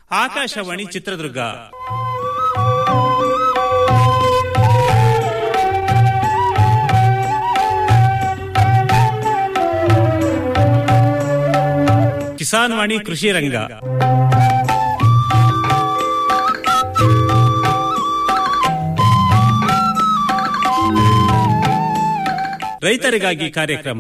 ಆಕಾಶವಾಣಿ ಚಿತ್ರದುರ್ಗ ಕಿಸಾನ್ ವಾಣಿ ಕೃಷಿ ರಂಗ ರೈತರಿಗಾಗಿ ಕಾರ್ಯಕ್ರಮ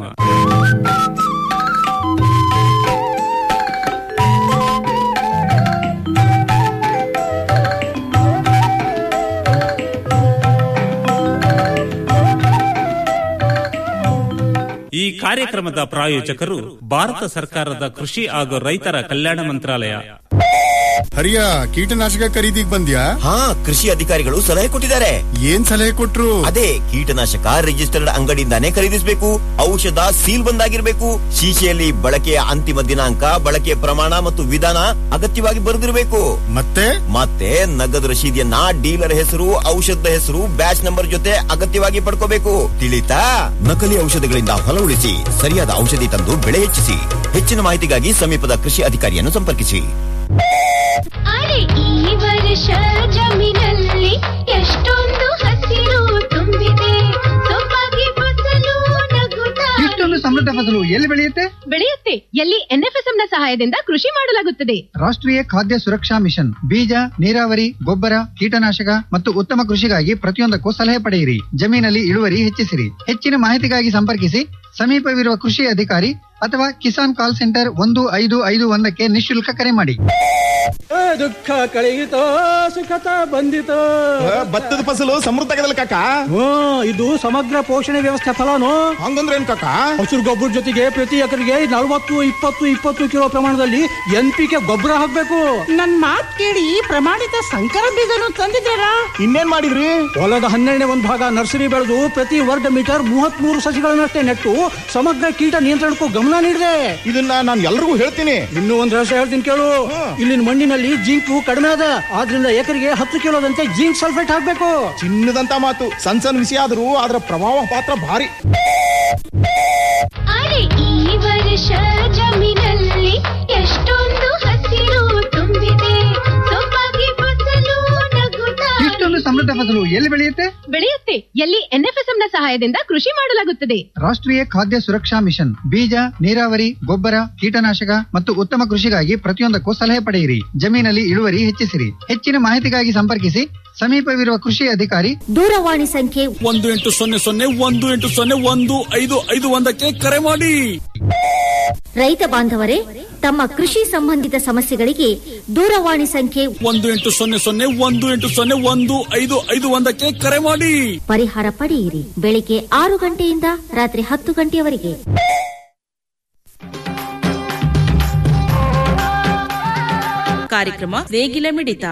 ಈ ಕಾರ್ಯಕ್ರಮದ ಪ್ರಾಯೋಜಕರು ಭಾರತ ಸರ್ಕಾರದ ಕೃಷಿ ಹಾಗೂ ರೈತರ ಕಲ್ಯಾಣ ಮಂತ್ರಾಲಯ ಹರಿಯ ಕೀಟನಾಶಕ ಖರೀದಿಗ್ ಬಂದ್ಯಾ ಹಾ ಕೃಷಿ ಅಧಿಕಾರಿಗಳು ಸಲಹೆ ಕೊಟ್ಟಿದ್ದಾರೆ ಏನ್ ಸಲಹೆ ಕೊಟ್ರು ಅದೇ ಕೀಟನಾಶಕ ರಿಜಿಸ್ಟರ್ಡ್ ಅಂಗಡಿಯಿಂದಾನೇ ಖರೀದಿಸಬೇಕು ಔಷಧ ಸೀಲ್ ಬಂದಾಗಿರ್ಬೇಕು ಶೀಶೆಯಲ್ಲಿ ಬಳಕೆಯ ಅಂತಿಮ ದಿನಾಂಕ ಬಳಕೆಯ ಪ್ರಮಾಣ ಮತ್ತು ವಿಧಾನ ಅಗತ್ಯವಾಗಿ ಬರೆದಿರಬೇಕು ಮತ್ತೆ ಮತ್ತೆ ನಗದು ರಶೀದಿಯನ್ನ ಡೀಲರ್ ಹೆಸರು ಔಷಧದ ಹೆಸರು ಬ್ಯಾಚ್ ನಂಬರ್ ಜೊತೆ ಅಗತ್ಯವಾಗಿ ಪಡ್ಕೋಬೇಕು ತಿಳಿತಾ ನಕಲಿ ಔಷಧಗಳಿಂದ ಹೊಲ ಉಳಿಸಿ ಸರಿಯಾದ ಔಷಧಿ ತಂದು ಬೆಳೆ ಹೆಚ್ಚಿಸಿ ಹೆಚ್ಚಿನ ಮಾಹಿತಿಗಾಗಿ ಸಮೀಪದ ಕೃಷಿ ಅಧಿಕಾರಿಯನ್ನು ಸಂಪರ್ಕಿಸಿ ಅರೆ ಈ ವರ್ಷ ಜಮೀನಲ್ಲಿ ಎಷ್ಟೊಂದು ಹಸಿರು ತುಂಬಿದೆ ಸೊಬಗೆ ಫಸಲು ನಗುತ್ತಾ ಇಷ್ಟೊಂದು ಸಮೃದ್ಧ ಫಸಲು ಎಲ್ಲಿ ಬೆಳೆಯುತ್ತೆ ಬೆಳೆಯುತ್ತೆ ಎಲ್ಲಿ ಎನ್ಎಫ್ಎಸ್ಎಂ ನ ಸಹಾಯದಿಂದ ಕೃಷಿ ಮಾಡಲಾಗುತ್ತದೆ ರಾಷ್ಟ್ರೀಯ ಖಾದ್ಯ ಸುರಕ್ಷಾ ಮಿಷನ್ ಬೀಜ ನೀರಾವರಿ ಗೊಬ್ಬರ ಕೀಟನಾಶಕ ಮತ್ತು ಉತ್ತಮ ಕೃಷಿಗಾಗಿ ಪ್ರತಿಯೊಂದಕ್ಕೂ ಸಲಹೆ ಪಡೆಯಿರಿ ಜಮೀನಲ್ಲಿ ಇಳುವರಿ ಹೆಚ್ಚಿಸಿರಿ ಹೆಚ್ಚಿನ ಮಾಹಿತಿಗಾಗಿ ಸಂಪರ್ಕಿಸಿ ಸಮೀಪವಿರುವ ಕೃಷಿ ಅಧಿಕಾರಿ ಅಥವಾ ಕಿಸಾನ್ ಕಾಲ್ ಸೆಂಟರ್ ಒಂದು ಐದು ಐದು ಒಂದಕ್ಕೆ ನಿಶುಲ್ಕ ಕರೆ ಮಾಡಿ ದುಃಖ ಕಳೆಯಿತೋ ಸುಖತ ಬಂದಿತೋ ಭತ್ತದ ಫಸಲು ಸಮೃದ್ಧ ಆಗದಲ್ಲ ಕಾಕ ಹ್ಮ್ ಇದು ಸಮಗ್ರ ಪೋಷಣೆ ವ್ಯವಸ್ಥೆ ಫಲಾನು ಹಂಗಂದ್ರೆ ಏನ್ ಕಾಕ ಹಸಿರು ಗೊಬ್ಬರ ಜೊತೆಗೆ ಪ್ರತಿ ಎಕರೆಗೆ ನಲವತ್ತು ಇಪ್ಪತ್ತು ಇಪ್ಪತ್ತು ಕಿಲೋ ಪ್ರಮಾಣದಲ್ಲಿ ಎನ್ ಪಿ ಕೆ ಗೊಬ್ಬರ ಹಾಕ್ಬೇಕು ನನ್ ಮಾತ್ ಕೇಳಿ ಪ್ರಮಾಣಿತ ಸಂಕರ ಬೀಜನು ತಂದಿದ್ದೀರಾ ಇನ್ನೇನ್ ಮಾಡಿದ್ರಿ ಹೊಲದ ಹನ್ನೆರಡನೇ ಒಂದು ಭಾಗ ನರ್ಸರಿ ಬೆಳೆದು ಪ್ರತಿ ವರ್ಗ ಮೀಟರ್ ಮೂವತ್ತ್ ಮೂರು ಸಸಿಗಳನ್ನಷ್ಟೇ ನೆಟ್ಟು ಸಮಗ್ರ ಕೀಟ ನಿಯಂತ್ರಣಕ್ಕೂ ಗಮನ ನೀಡಿದೆ ಇದನ್ನ ನಾನು ಎಲ್ರಿಗೂ ಹೇಳ್ತೀನಿ ಇನ್ನೂ ಒಂದ್ ರಹಸ್ಯ ಹೇಳ್ತೀನಿ ಕೇಳು ಇಲ್ಲಿನ ಮಣ್ಣಿನಲ್ಲಿ ಜಿಂಕು ಕಡಿಮೆ ಅದ ಆದ್ರಿಂದ ಎಕರೆಗೆ ಹತ್ತು ಕಿಲೋದಂತೆ ಜಿಂಕ್ ಸಲ್ಫೇಟ್ ಹಾಕ್ಬೇಕು ಚಿನ್ನದಂತ ಮಾತು ಸಣ್ಣ ಸಣ್ಣ ವಿಷಯ ಆದ್ರೂ ಅದರ ಪ್ರಭಾವ ಪಾತ್ರ ಭಾರಿ ಅರೆ ಈ ವರ್ಷ ಜಮೀನಲ್ಲಿ ಎಷ್ಟೊಂದು ಹಸಿರು ತುಂಬಿದೆ ಸೊಬಗೆ ಫಸಲು ನಗುತ್ತಾ ಇಷ್ಟೊಂದು ಸಮೃದ್ಧ ಫಸಲು ಎಲ್ಲಿ ಬೆಳೆಯುತ್ತೆ ಬೆಳೆಯುತ್ತೆ ಎಲ್ಲಿ ಎನ್ಎಫ್ಎಸ್ಎಂ ನ ಸಹಾಯದಿಂದ ಕೃಷಿ ಮಾಡಲಾಗುತ್ತದೆ ರಾಷ್ಟ್ರೀಯ ಖಾದ್ಯ ಸುರಕ್ಷಾ ಮಿಷನ್ ಬೀಜ ನೀರಾವರಿ ಗೊಬ್ಬರ ಕೀಟನಾಶಕ ಮತ್ತು ಉತ್ತಮ ಕೃಷಿಗಾಗಿ ಪ್ರತಿಯೊಂದಕ್ಕೂ ಸಲಹೆ ಪಡೆಯಿರಿ ಜಮೀನಲ್ಲಿ ಇಳುವರಿ ಹೆಚ್ಚಿಸಿರಿ ಹೆಚ್ಚಿನ ಮಾಹಿತಿಗಾಗಿ ಸಂಪರ್ಕಿಸಿ ಸಮೀಪವಿರುವ ಕೃಷಿ ಅಧಿಕಾರಿ ದೂರವಾಣಿ ಸಂಖ್ಯೆ ಒಂದು ಎಂಟು ಸೊನ್ನೆ ಸೊನ್ನೆ ಒಂದು ಎಂಟು ಸೊನ್ನೆ ಒಂದು ಐದು ಐದು ಒಂದಕ್ಕೆ ಕರೆ ಮಾಡಿ ರೈತ ಬಾಂಧವರೇ ತಮ್ಮ ಕೃಷಿ ಸಂಬಂಧಿತ ಸಮಸ್ಯೆಗಳಿಗೆ ದೂರವಾಣಿ ಸಂಖ್ಯೆ ಒಂದು ಎಂಟು ಸೊನ್ನೆ ಸೊನ್ನೆ ಒಂದು ಎಂಟು ಸೊನ್ನೆ ಒಂದು ಐದು ಐದು ಒಂದಕ್ಕೆ ಕರೆ ಮಾಡಿ ಪರಿಹಾರ ಪಡೆಯಿರಿ ಬೆಳಿಗ್ಗೆ ಆರು ಗಂಟೆಯಿಂದ ರಾತ್ರಿ ಹತ್ತು ಗಂಟೆಯವರೆಗೆ ಕಾರ್ಯಕ್ರಮ ನೇಗಿಲ ಮಿಡಿತ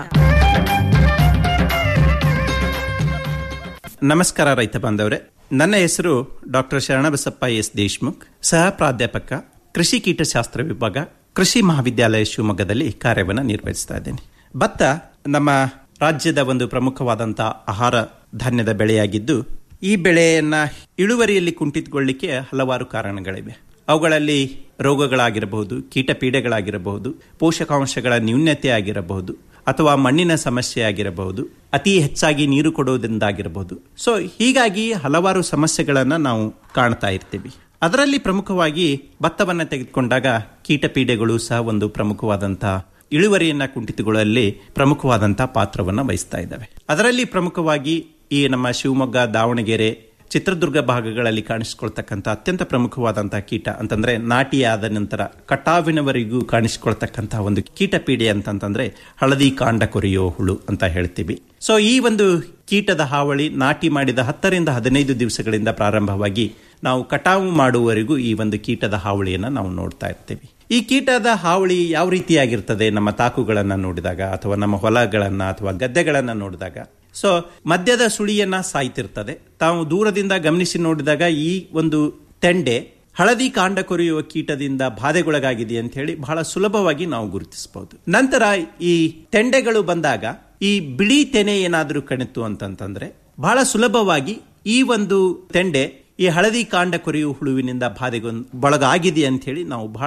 ನಮಸ್ಕಾರ ರೈತ ಬಾಂಧವರೇ ನನ್ನ ಹೆಸರು ಡಾಕ್ಟರ್ ಶರಣಬಸಪ್ಪ ಎಸ್ ದೇಶ್ಮುಖ್ ಸಹ ಪ್ರಾಧ್ಯಾಪಕ ಕೃಷಿ ಕೀಟಶಾಸ್ತ್ರ ವಿಭಾಗ ಕೃಷಿ ಮಹಾವಿದ್ಯಾಲಯ ಶಿವಮೊಗ್ಗದಲ್ಲಿ ಕಾರ್ಯವನ್ನು ನಿರ್ವಹಿಸ್ತಾ ಇದ್ದೇನೆ ಭತ್ತ ನಮ್ಮ ರಾಜ್ಯದ ಒಂದು ಪ್ರಮುಖವಾದಂಥ ಆಹಾರ ಧಾನ್ಯದ ಬೆಳೆಯಾಗಿದ್ದು ಈ ಬೆಳೆಯನ್ನ ಇಳುವರಿಯಲ್ಲಿ ಕುಂಠಿತಗೊಳ್ಳಿಕ್ಕೆ ಹಲವಾರು ಕಾರಣಗಳಿವೆ ಅವುಗಳಲ್ಲಿ ರೋಗಗಳಾಗಿರಬಹುದು ಕೀಟ ಪೀಡೆಗಳಾಗಿರಬಹುದು ಪೋಷಕಾಂಶಗಳ ನ್ಯೂನ್ಯತೆ ಆಗಿರಬಹುದು ಅಥವಾ ಮಣ್ಣಿನ ಸಮಸ್ಯೆ ಆಗಿರಬಹುದು ಅತಿ ಹೆಚ್ಚಾಗಿ ನೀರು ಕೊಡುವುದರಿಂದಾಗಿರಬಹುದು ಸೊ ಹೀಗಾಗಿ ಹಲವಾರು ಸಮಸ್ಯೆಗಳನ್ನು ನಾವು ಕಾಣ್ತಾ ಇರ್ತೀವಿ ಅದರಲ್ಲಿ ಪ್ರಮುಖವಾಗಿ ಭತ್ತವನ್ನು ತೆಗೆದುಕೊಂಡಾಗ ಕೀಟ ಪೀಡೆಗಳು ಸಹ ಒಂದು ಪ್ರಮುಖವಾದಂತಹ ಇಳುವರಿಯನ್ನ ಕುಂಠಿತಗೊಳ್ಳಲ್ಲಿ ಪ್ರಮುಖವಾದಂತಹ ಪಾತ್ರವನ್ನು ವಹಿಸ್ತಾ ಇದ್ದಾವೆ ಅದರಲ್ಲಿ ಪ್ರಮುಖವಾಗಿ ಈ ನಮ್ಮ ಶಿವಮೊಗ್ಗ ದಾವಣಗೆರೆ ಚಿತ್ರದುರ್ಗ ಭಾಗಗಳಲ್ಲಿ ಕಾಣಿಸಿಕೊಳ್ತಕ್ಕಂಥ ಅತ್ಯಂತ ಪ್ರಮುಖವಾದಂತಹ ಕೀಟ ಅಂತಂದ್ರೆ ನಾಟಿಯಾದ ನಂತರ ಕಟಾವಿನವರೆಗೂ ಕಾಣಿಸಿಕೊಳ್ತಕ್ಕಂತಹ ಒಂದು ಕೀಟ ಪೀಡೆ ಅಂತಂತಂದ್ರೆ ಹಳದಿ ಕಾಂಡ ಕೊರೆಯೋ ಹುಳು ಅಂತ ಹೇಳ್ತೀವಿ ಸೊ ಈ ಒಂದು ಕೀಟದ ಹಾವಳಿ ನಾಟಿ ಮಾಡಿದ ಹತ್ತರಿಂದ ಹದಿನೈದು ದಿವಸಗಳಿಂದ ಪ್ರಾರಂಭವಾಗಿ ನಾವು ಕಟಾವು ಮಾಡುವವರೆಗೂ ಈ ಒಂದು ಕೀಟದ ಹಾವಳಿಯನ್ನು ನಾವು ನೋಡ್ತಾ ಇರ್ತೀವಿ ಈ ಕೀಟದ ಹಾವಳಿ ಯಾವ ರೀತಿಯಾಗಿರ್ತದೆ ನಮ್ಮ ತಾಕುಗಳನ್ನು ನೋಡಿದಾಗ ಅಥವಾ ನಮ್ಮ ಹೊಲಗಳನ್ನ ಅಥವಾ ಗದ್ದೆಗಳನ್ನ ನೋಡಿದಾಗ ಸೊ ಮದ್ಯದ ಸುಳಿಯನ್ನ ಸಾಯ್ತಿರ್ತದೆ ತಾವು ದೂರದಿಂದ ಗಮನಿಸಿ ನೋಡಿದಾಗ ಈ ಒಂದು ತೆಂಡೆ ಹಳದಿ ಕಾಂಡ ಕೊರೆಯುವ ಕೀಟದಿಂದ ಬಾಧೆಗೊಳಗಾಗಿದೆ ಅಂತ ಹೇಳಿ ಬಹಳ ಸುಲಭವಾಗಿ ನಾವು ಗುರುತಿಸಬಹುದು ನಂತರ ಈ ತೆಂಡೆಗಳು ಬಂದಾಗ ಈ ಬಿಳಿ ತೆನೆ ಏನಾದರೂ ಕಣಿತು ಅಂತಂತಂದ್ರೆ ಬಹಳ ಸುಲಭವಾಗಿ ಈ ಒಂದು ತೆಂಡೆ ಈ ಹಳದಿ ಕಾಂಡ ಕೊರೆಯುವ ಹುಳುವಿನಿಂದ ಬಾಧೆಗೊಂದು ಬಳಗಾಗಿದೆ ಅಂತ ಹೇಳಿ ನಾವು ಬಹಳ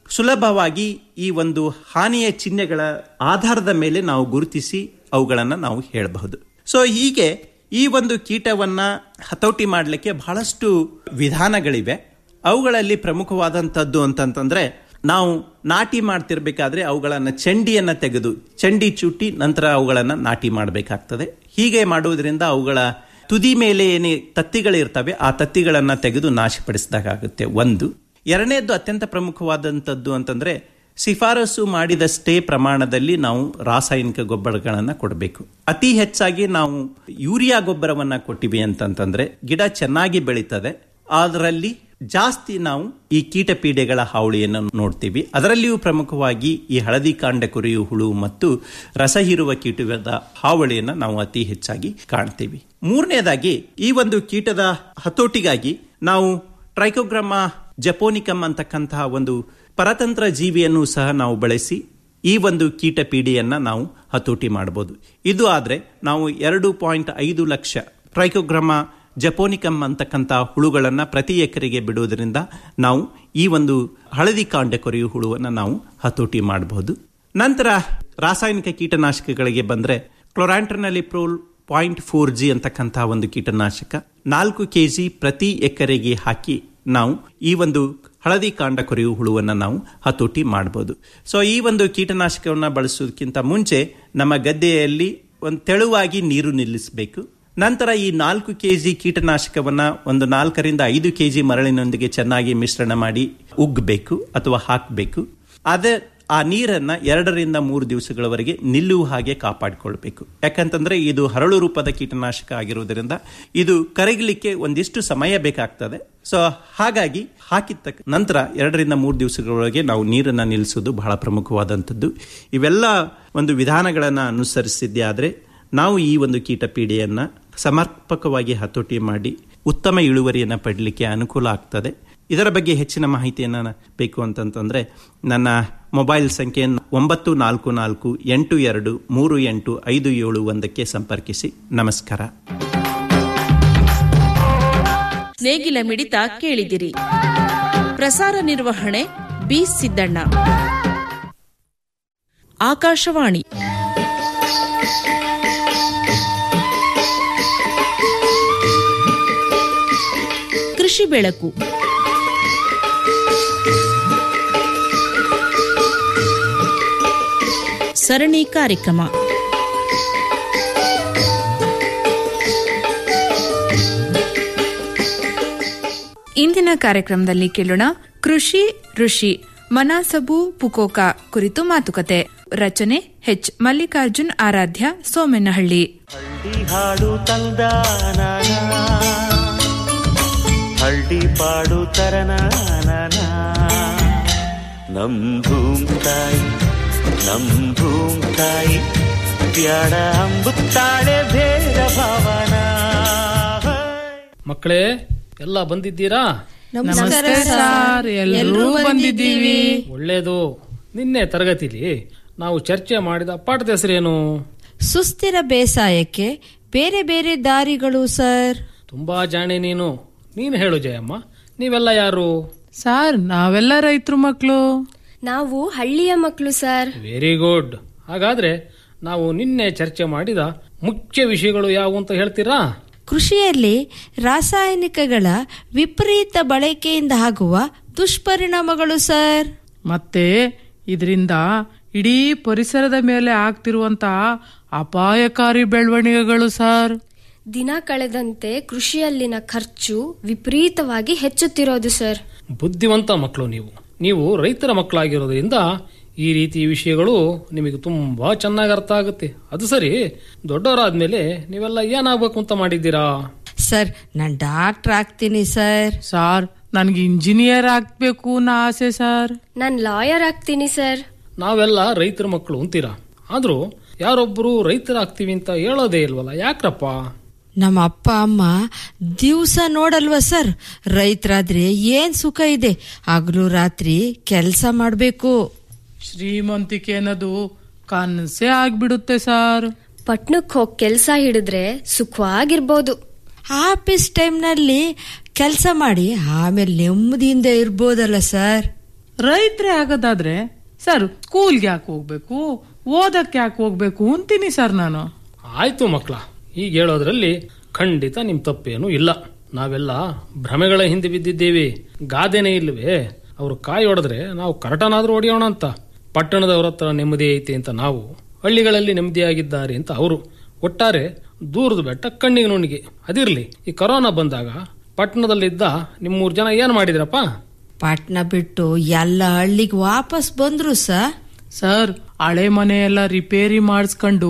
ಸುಲಭವಾಗಿ ಈ ಒಂದು ಹಾನಿಯ ಚಿಹ್ನೆಗಳ ಆಧಾರದ ಮೇಲೆ ನಾವು ಗುರುತಿಸಿ ಅವುಗಳನ್ನು ನಾವು ಹೇಳಬಹುದು ಸೊ ಹೀಗೆ ಈ ಒಂದು ಕೀಟವನ್ನ ಹತೋಟಿ ಮಾಡಲಿಕ್ಕೆ ಬಹಳಷ್ಟು ವಿಧಾನಗಳಿವೆ ಅವುಗಳಲ್ಲಿ ಪ್ರಮುಖವಾದಂಥದ್ದು ಅಂತಂತಂದ್ರೆ ನಾವು ನಾಟಿ ಮಾಡ್ತಿರ್ಬೇಕಾದ್ರೆ ಅವುಗಳನ್ನ ಚಂಡಿಯನ್ನ ತೆಗೆದು ಚಂಡಿ ಚುಟ್ಟಿ ನಂತರ ಅವುಗಳನ್ನ ನಾಟಿ ಮಾಡಬೇಕಾಗ್ತದೆ ಹೀಗೆ ಮಾಡುವುದರಿಂದ ಅವುಗಳ ತುದಿ ಮೇಲೆ ಏನೇ ತತ್ತಿಗಳಿರ್ತವೆ ಆ ತತ್ತಿಗಳನ್ನ ತೆಗೆದು ನಾಶಪಡಿಸಿದಾಗುತ್ತೆ ಒಂದು ಎರಡನೇದ್ದು ಅತ್ಯಂತ ಪ್ರಮುಖವಾದಂಥದ್ದು ಅಂತಂದ್ರೆ ಶಿಫಾರಸು ಮಾಡಿದಷ್ಟೇ ಪ್ರಮಾಣದಲ್ಲಿ ನಾವು ರಾಸಾಯನಿಕ ಗೊಬ್ಬರಗಳನ್ನು ಕೊಡಬೇಕು ಅತಿ ಹೆಚ್ಚಾಗಿ ನಾವು ಯೂರಿಯಾ ಗೊಬ್ಬರವನ್ನ ಕೊಟ್ಟಿವಿ ಅಂತಂತಂದ್ರೆ ಗಿಡ ಚೆನ್ನಾಗಿ ಬೆಳೀತದೆ ಅದರಲ್ಲಿ ಜಾಸ್ತಿ ನಾವು ಈ ಕೀಟ ಪೀಡೆಗಳ ಹಾವಳಿಯನ್ನು ನೋಡ್ತೀವಿ ಅದರಲ್ಲಿಯೂ ಪ್ರಮುಖವಾಗಿ ಈ ಹಳದಿ ಕಾಂಡ ಕೊರೆಯು ಹುಳು ಮತ್ತು ರಸ ಹೀರುವ ಕೀಟದ ಹಾವಳಿಯನ್ನು ನಾವು ಅತಿ ಹೆಚ್ಚಾಗಿ ಕಾಣ್ತೀವಿ ಮೂರನೇದಾಗಿ ಈ ಒಂದು ಕೀಟದ ಹತೋಟಿಗಾಗಿ ನಾವು ಟ್ರೈಕೋಗ್ರಾಮ ಜಪೋನಿಕಮ್ ಅಂತಕ್ಕಂತಹ ಒಂದು ಪರತಂತ್ರ ಜೀವಿಯನ್ನು ಸಹ ನಾವು ಬಳಸಿ ಈ ಒಂದು ಕೀಟ ಪೀಡೆಯನ್ನ ನಾವು ಹತೋಟಿ ಮಾಡಬಹುದು ಇದು ಆದ್ರೆ ನಾವು ಎರಡು ಪಾಯಿಂಟ್ ಐದು ಲಕ್ಷ ಟ್ರೈಕೋಗ್ರಾಮ ಜಪೋನಿಕಮ್ ಅಂತಕ್ಕಂಥ ಹುಳುಗಳನ್ನ ಪ್ರತಿ ಎಕರೆಗೆ ಬಿಡುವುದರಿಂದ ನಾವು ಈ ಒಂದು ಹಳದಿ ಕಾಂಡ ಕೊರೆಯು ಹುಳುವನ್ನು ನಾವು ಹತೋಟಿ ಮಾಡಬಹುದು ನಂತರ ರಾಸಾಯನಿಕ ಕೀಟನಾಶಕಗಳಿಗೆ ಬಂದ್ರೆ ಕ್ಲೊರಾಂಟ್ರನಲಿಪ್ರೋಲ್ ಪಾಯಿಂಟ್ ಫೋರ್ ಜಿ ಅಂತಕ್ಕಂತಹ ಒಂದು ಕೀಟನಾಶಕ ನಾಲ್ಕು ಕೆಜಿ ಪ್ರತಿ ಎಕರೆಗೆ ಹಾಕಿ ನಾವು ಈ ಒಂದು ಹಳದಿ ಕಾಂಡ ಕೊರೆಯುವ ಹುಳುವನ್ನು ನಾವು ಹತೋಟಿ ಮಾಡಬಹುದು ಸೊ ಈ ಒಂದು ಕೀಟನಾಶಕವನ್ನು ಬಳಸೋದಕ್ಕಿಂತ ಮುಂಚೆ ನಮ್ಮ ಗದ್ದೆಯಲ್ಲಿ ಒಂದು ತೆಳುವಾಗಿ ನೀರು ನಿಲ್ಲಿಸಬೇಕು ನಂತರ ಈ ನಾಲ್ಕು ಕೆಜಿ ಕೀಟನಾಶಕವನ್ನ ಒಂದು ನಾಲ್ಕರಿಂದ ಐದು ಕೆಜಿ ಮರಳಿನೊಂದಿಗೆ ಚೆನ್ನಾಗಿ ಮಿಶ್ರಣ ಮಾಡಿ ಉಗ್ಬೇಕು ಅಥವಾ ಹಾಕಬೇಕು ಅದೇ ಆ ನೀರನ್ನ ಎರಡರಿಂದ ಮೂರು ದಿವಸಗಳವರೆಗೆ ನಿಲ್ಲುವ ಹಾಗೆ ಕಾಪಾಡಿಕೊಳ್ಬೇಕು ಯಾಕಂತಂದ್ರೆ ಇದು ಹರಳು ರೂಪದ ಕೀಟನಾಶಕ ಆಗಿರುವುದರಿಂದ ಇದು ಕರಗಲಿಕ್ಕೆ ಒಂದಿಷ್ಟು ಸಮಯ ಬೇಕಾಗ್ತದೆ ಸೊ ಹಾಗಾಗಿ ಹಾಕಿದ ನಂತರ ಎರಡರಿಂದ ಮೂರು ದಿವಸಗಳವರೆಗೆ ನಾವು ನೀರನ್ನು ನಿಲ್ಲಿಸೋದು ಬಹಳ ಪ್ರಮುಖವಾದಂಥದ್ದು ಇವೆಲ್ಲ ಒಂದು ವಿಧಾನಗಳನ್ನು ಅನುಸರಿಸಿದ್ದೇ ಆದರೆ ನಾವು ಈ ಒಂದು ಕೀಟ ಪೀಡೆಯನ್ನ ಸಮರ್ಪಕವಾಗಿ ಹತೋಟಿ ಮಾಡಿ ಉತ್ತಮ ಇಳುವರಿಯನ್ನು ಪಡಲಿಕ್ಕೆ ಅನುಕೂಲ ಆಗ್ತದೆ ಇದರ ಬಗ್ಗೆ ಹೆಚ್ಚಿನ ಮಾಹಿತಿಯನ್ನು ಬೇಕು ಅಂತಂತಂದ್ರೆ ನನ್ನ ಮೊಬೈಲ್ ಸಂಖ್ಯೆ ಒಂಬತ್ತು ನಾಲ್ಕು ನಾಲ್ಕು ಎಂಟು ಎರಡು ಮೂರು ಎಂಟು ಐದು ಏಳು ಒಂದಕ್ಕೆ ಸಂಪರ್ಕಿಸಿ ನಮಸ್ಕಾರ ನೇಗಿಲ ಮಿಡಿತ ಕೇಳಿದಿರಿ ಪ್ರಸಾರ ನಿರ್ವಹಣೆ ಬಿ ಸಿದ್ದಣ್ಣ ಆಕಾಶವಾಣಿ ಕೃಷಿ ಬೆಳಕು ಸರಣಿ ಕಾರ್ಯಕ್ರಮ ಇಂದಿನ ಕಾರ್ಯಕ್ರಮದಲ್ಲಿ ಕೇಳೋಣ ಕೃಷಿ ಋಷಿ ಮನಾಸಬು ಪುಕೋಕ ಕುರಿತು ಮಾತುಕತೆ ರಚನೆ ಎಚ್ ಮಲ್ಲಿಕಾರ್ಜುನ್ ಆರಾಧ್ಯ ಸೋಮೆನಹಳ್ಳಿ ಹಾಡು ತಂದ ಹಳ್ಳಿ ಪಾಡು ತರನ ನಮ್ ಭೂಮ್ ತಾಯಿ ನಮ್ ಭೂಮ್ ತಾಯಿ ಬ್ಯಾಡ ಅಂಬುತ್ತಾಳೆ ಭೇದ ಭಾವನ ಮಕ್ಕಳೇ ಎಲ್ಲ ಬಂದಿದ್ದೀರಾ ನಮಸ್ಕಾರ ಸರ್ ಎಲ್ಲರೂ ಬಂದಿದ್ದೀವಿ ಒಳ್ಳೇದು ನಿನ್ನೆ ತರಗತಿಲಿ ನಾವು ಚರ್ಚೆ ಮಾಡಿದ ಪಾಠದ ಹೆಸರೇನು ಸುಸ್ಥಿರ ಬೇಸಾಯಕ್ಕೆ ಬೇರೆ ಬೇರೆ ದಾರಿಗಳು ಸರ್ ತುಂಬಾ ಜಾಣೆ ನೀನು ನೀನು ಹೇಳು ಜಯಮ್ಮ ನೀವೆಲ್ಲ ಯಾರು ಸರ್ ನಾವೆಲ್ಲ ರೈತರು ಮಕ್ಕಳು ನಾವು ಹಳ್ಳಿಯ ಮಕ್ಕಳು ಸರ್ ವೆರಿ ಗುಡ್ ಹಾಗಾದ್ರೆ ನಾವು ನಿನ್ನೆ ಚರ್ಚೆ ಮಾಡಿದ ಮುಖ್ಯ ವಿಷಯಗಳು ಯಾವುವು ಅಂತ ಹೇಳ್ತೀರಾ ಕೃಷಿಯಲ್ಲಿ ರಾಸಾಯನಿಕಗಳ ವಿಪರೀತ ಬಳಕೆಯಿಂದ ಆಗುವ ದುಷ್ಪರಿಣಾಮಗಳು ಸರ್ ಮತ್ತೆ ಇದರಿಂದ ಇಡೀ ಪರಿಸರದ ಮೇಲೆ ಆಗ್ತಿರುವಂತಹ ಅಪಾಯಕಾರಿ ಬೆಳವಣಿಗೆಗಳು ಸರ್ ದಿನ ಕಳೆದಂತೆ ಕೃಷಿಯಲ್ಲಿನ ಖರ್ಚು ವಿಪರೀತವಾಗಿ ಹೆಚ್ಚುತ್ತಿರೋದು ಸರ್ ಬುದ್ಧಿವಂತ ಮಕ್ಕಳು ನೀವು ನೀವು ರೈತರ ಮಕ್ಕಳಾಗಿರೋದ್ರಿಂದ ಈ ರೀತಿ ವಿಷಯಗಳು ನಿಮಗೆ ತುಂಬಾ ಚೆನ್ನಾಗಿ ಅರ್ಥ ಆಗುತ್ತೆ ಅದು ಸರಿ ದೊಡ್ಡವರಾದ್ಮೇಲೆ ನೀವೆಲ್ಲ ಏನಾಗ್ಬೇಕು ಅಂತ ಮಾಡಿದ್ದೀರಾ ಸರ್ ನಾನ್ ಡಾಕ್ಟರ್ ಆಗ್ತೀನಿ ಸರ್ ಸಾರ್ ನನ್ಗೆ ಇಂಜಿನಿಯರ್ ಆಗ್ಬೇಕು ಅನ್ನೋ ಆಸೆ ಸರ್ ನಾನ್ ಲಾಯರ್ ಆಗ್ತೀನಿ ಸರ್ ನಾವೆಲ್ಲ ರೈತರ ಮಕ್ಕಳು ಅಂತೀರಾ ಆದ್ರೂ ಯಾರೊಬ್ರು ರೈತರಾಗ್ತೀವಿ ಅಂತ ಹೇಳೋದೇ ಇಲ್ವಲ್ಲ ಯಾಕ್ರಪ್ಪ ನಮ್ಮ ಅಪ್ಪ ಅಮ್ಮ ದಿವ್ಸ ನೋಡಲ್ವಾ ಸರ್ ರೈತರಾದ್ರೆ ಏನ್ ಸುಖ ಇದೆ ಹಗಲು ರಾತ್ರಿ ಕೆಲಸ ಮಾಡ್ಬೇಕು ಶ್ರೀಮಂತಿಕೆ ಅನ್ನೋದು ಕನಸೇ ಆಗ್ಬಿಡುತ್ತೆ ಸರ್ ಪಟ್ನಕ್ ಹೋಗಿ ಕೆಲ್ಸ ಹಿಡಿದ್ರೆ ಸುಖವಾಗಿರ್ಬೋದು ಆಫೀಸ್ ಟೈಮ್ನಲ್ಲಿ ಕೆಲಸ ಮಾಡಿ ಆಮೇಲೆ ನೆಮ್ಮದಿಯಿಂದ ಇರ್ಬೋದಲ್ಲ ಸರ್ ರೈತರೇ ಆಗೋದಾದ್ರೆ ಸರ್ ಸ್ಕೂಲ್ಗೆ ಯಾಕೆ ಹೋಗ್ಬೇಕು ಓದಕ್ಕೆ ಯಾಕೆ ಹೋಗ್ಬೇಕು ಅಂತೀನಿ ಸರ್ ನಾನು ಆಯ್ತು ಮಕ್ಕಳ ಈಗ ಹೇಳೋದ್ರಲ್ಲಿ ಖಂಡಿತ ನಿಮ್ ತಪ್ಪೇನು ಇಲ್ಲ ನಾವೆಲ್ಲ ಭ್ರಮೆಗಳ ಹಿಂದೆ ಬಿದ್ದಿದ್ದೇವೆ ಗಾದೆನೇ ಇಲ್ವೇ ಅವ್ರು ಕಾಯಿ ಹೊಡೆದ್ರೆ ನಾವು ಕರಟನಾದ್ರೂ ಹೊಡೆಯೋಣ ಅಂತ ಪಟ್ಟಣದವ್ರ ಹತ್ರ ನೆಮ್ಮದಿ ಐತೆ ಅಂತ ನಾವು ಹಳ್ಳಿಗಳಲ್ಲಿ ನೆಮ್ಮದಿಯಾಗಿದ್ದಾರೆ ಅಂತ ಅವರು ಒಟ್ಟಾರೆ ದೂರದ ಬೆಟ್ಟ ಕಣ್ಣಿಗೆ ನುಣ್ಣಿಗೆ ಅದಿರ್ಲಿ ಈ ಕೊರೋನಾ ಬಂದಾಗ ಪಟ್ಟಣದಲ್ಲಿದ್ದ ನಿಮ್ ಮೂರ್ ಜನ ಏನ್ ಮಾಡಿದ್ರಪ್ಪ ಪಾಟ್ನ ಬಿಟ್ಟು ಎಲ್ಲ ಹಳ್ಳಿಗೆ ವಾಪಸ್ ಬಂದ್ರು ಸರ್ ಸರ್ ಹಳೆ ಮನೆ ಎಲ್ಲ ರಿಪೇರಿ ಮಾಡಿಸ್ಕೊಂಡು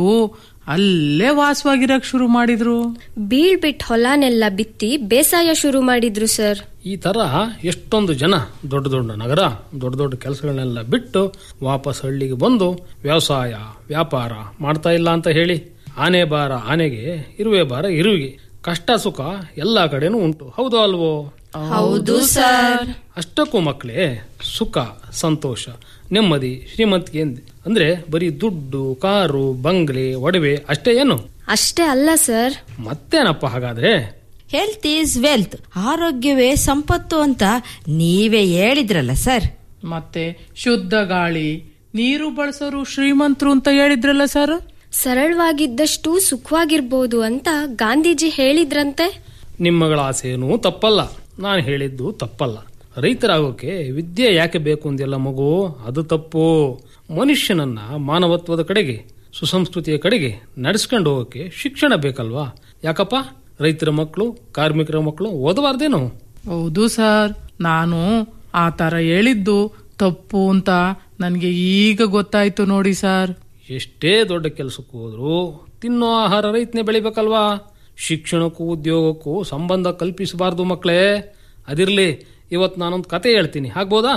ಅಲ್ಲೇ ವಾಸವಾಗಿರಕ್ ಶುರು ಮಾಡಿದ್ರು ಬೀಳ್ಬಿಟ್ ಹೊಲನೆಲ್ಲ ಬಿತ್ತಿ ಬೇಸಾಯ ಶುರು ಮಾಡಿದ್ರು ಸರ್ ಈ ತರ ಎಷ್ಟೊಂದು ಜನ ದೊಡ್ಡ ದೊಡ್ಡ ನಗರ ದೊಡ್ಡ ದೊಡ್ಡ ಕೆಲಸಗಳನ್ನೆಲ್ಲ ಬಿಟ್ಟು ವಾಪಸ್ ಹಳ್ಳಿಗೆ ಬಂದು ವ್ಯವಸಾಯ ವ್ಯಾಪಾರ ಮಾಡ್ತಾ ಇಲ್ಲ ಅಂತ ಹೇಳಿ ಆನೆ ಬಾರ ಆನೆಗೆ ಇರುವೆ ಬಾರ ಇರುವಿಗೆ ಕಷ್ಟ ಸುಖ ಎಲ್ಲಾ ಕಡೆನೂ ಉಂಟು ಹೌದು ಅಲ್ವೋ ಹೌದು ಸರ್ ಅಷ್ಟಕ್ಕೂ ಮಕ್ಕಳೇ ಸುಖ ಸಂತೋಷ ನೆಮ್ಮದಿ ಶ್ರೀಮಂತಿಕೆ ಎಂದ್- ಅಂದ್ರೆ ಬರೀ ದುಡ್ಡು ಕಾರು ಬಂಗ್ಲೆ ಒಡವೆ ಅಷ್ಟೇ ಏನು ಅಷ್ಟೇ ಅಲ್ಲ ಸರ್ ಮತ್ತೇನಪ್ಪ ಹಾಗಾದ್ರೆ ಹೆಲ್ತ್ ಈಸ್ ವೆಲ್ತ್ ಆರೋಗ್ಯವೇ ಸಂಪತ್ತು ಅಂತ ನೀವೇ ಹೇಳಿದ್ರಲ್ಲ ಸರ್ ಮತ್ತೆ ಶುದ್ಧ ಗಾಳಿ ನೀರು ಬಳಸೋರು ಶ್ರೀಮಂತರು ಅಂತ ಹೇಳಿದ್ರಲ್ಲ ಸರ್ ಸರಳವಾಗಿದ್ದಷ್ಟು ಸುಖವಾಗಿರ್ಬೋದು ಅಂತ ಗಾಂಧೀಜಿ ಹೇಳಿದ್ರಂತೆ ನಿಮ್ಮಗಳ ಆಸೆನೂ ತಪ್ಪಲ್ಲ ನಾನು ಹೇಳಿದ್ದು ತಪ್ಪಲ್ಲ ರೈತರಾಗೋಕೆ ವಿದ್ಯೆ ಯಾಕೆ ಬೇಕು ಅಂದೆಲ್ಲ ಮಗು ಅದು ತಪ್ಪು ಮನುಷ್ಯನನ್ನ ಮಾನವತ್ವದ ಕಡೆಗೆ ಸುಸಂಸ್ಕೃತಿಯ ಕಡೆಗೆ ನಡೆಸ್ಕೊಂಡು ಹೋಗೋಕೆ ಶಿಕ್ಷಣ ಬೇಕಲ್ವಾ ಯಾಕಪ್ಪ ರೈತರ ಮಕ್ಕಳು ಕಾರ್ಮಿಕರ ಮಕ್ಕಳು ಓದಬಾರ್ದೇನು ಹೌದು ಸರ್ ನಾನು ಆ ತರ ಹೇಳಿದ್ದು ತಪ್ಪು ಅಂತ ನನ್ಗೆ ಈಗ ಗೊತ್ತಾಯ್ತು ನೋಡಿ ಸರ್ ಎಷ್ಟೇ ದೊಡ್ಡ ಕೆಲಸಕ್ಕೂ ಹೋದ್ರು ತಿನ್ನೋ ಆಹಾರ ರೈತನೇ ಬೆಳಿಬೇಕಲ್ವಾ ಶಿಕ್ಷಣಕ್ಕೂ ಉದ್ಯೋಗಕ್ಕೂ ಸಂಬಂಧ ಕಲ್ಪಿಸಬಾರ್ದು ಮಕ್ಕಳೇ ಅದಿರ್ಲಿ ಇವತ್ತು ನಾನೊಂದು ಕತೆ ಹೇಳ್ತೀನಿ ಆಗ್ಬೋದಾ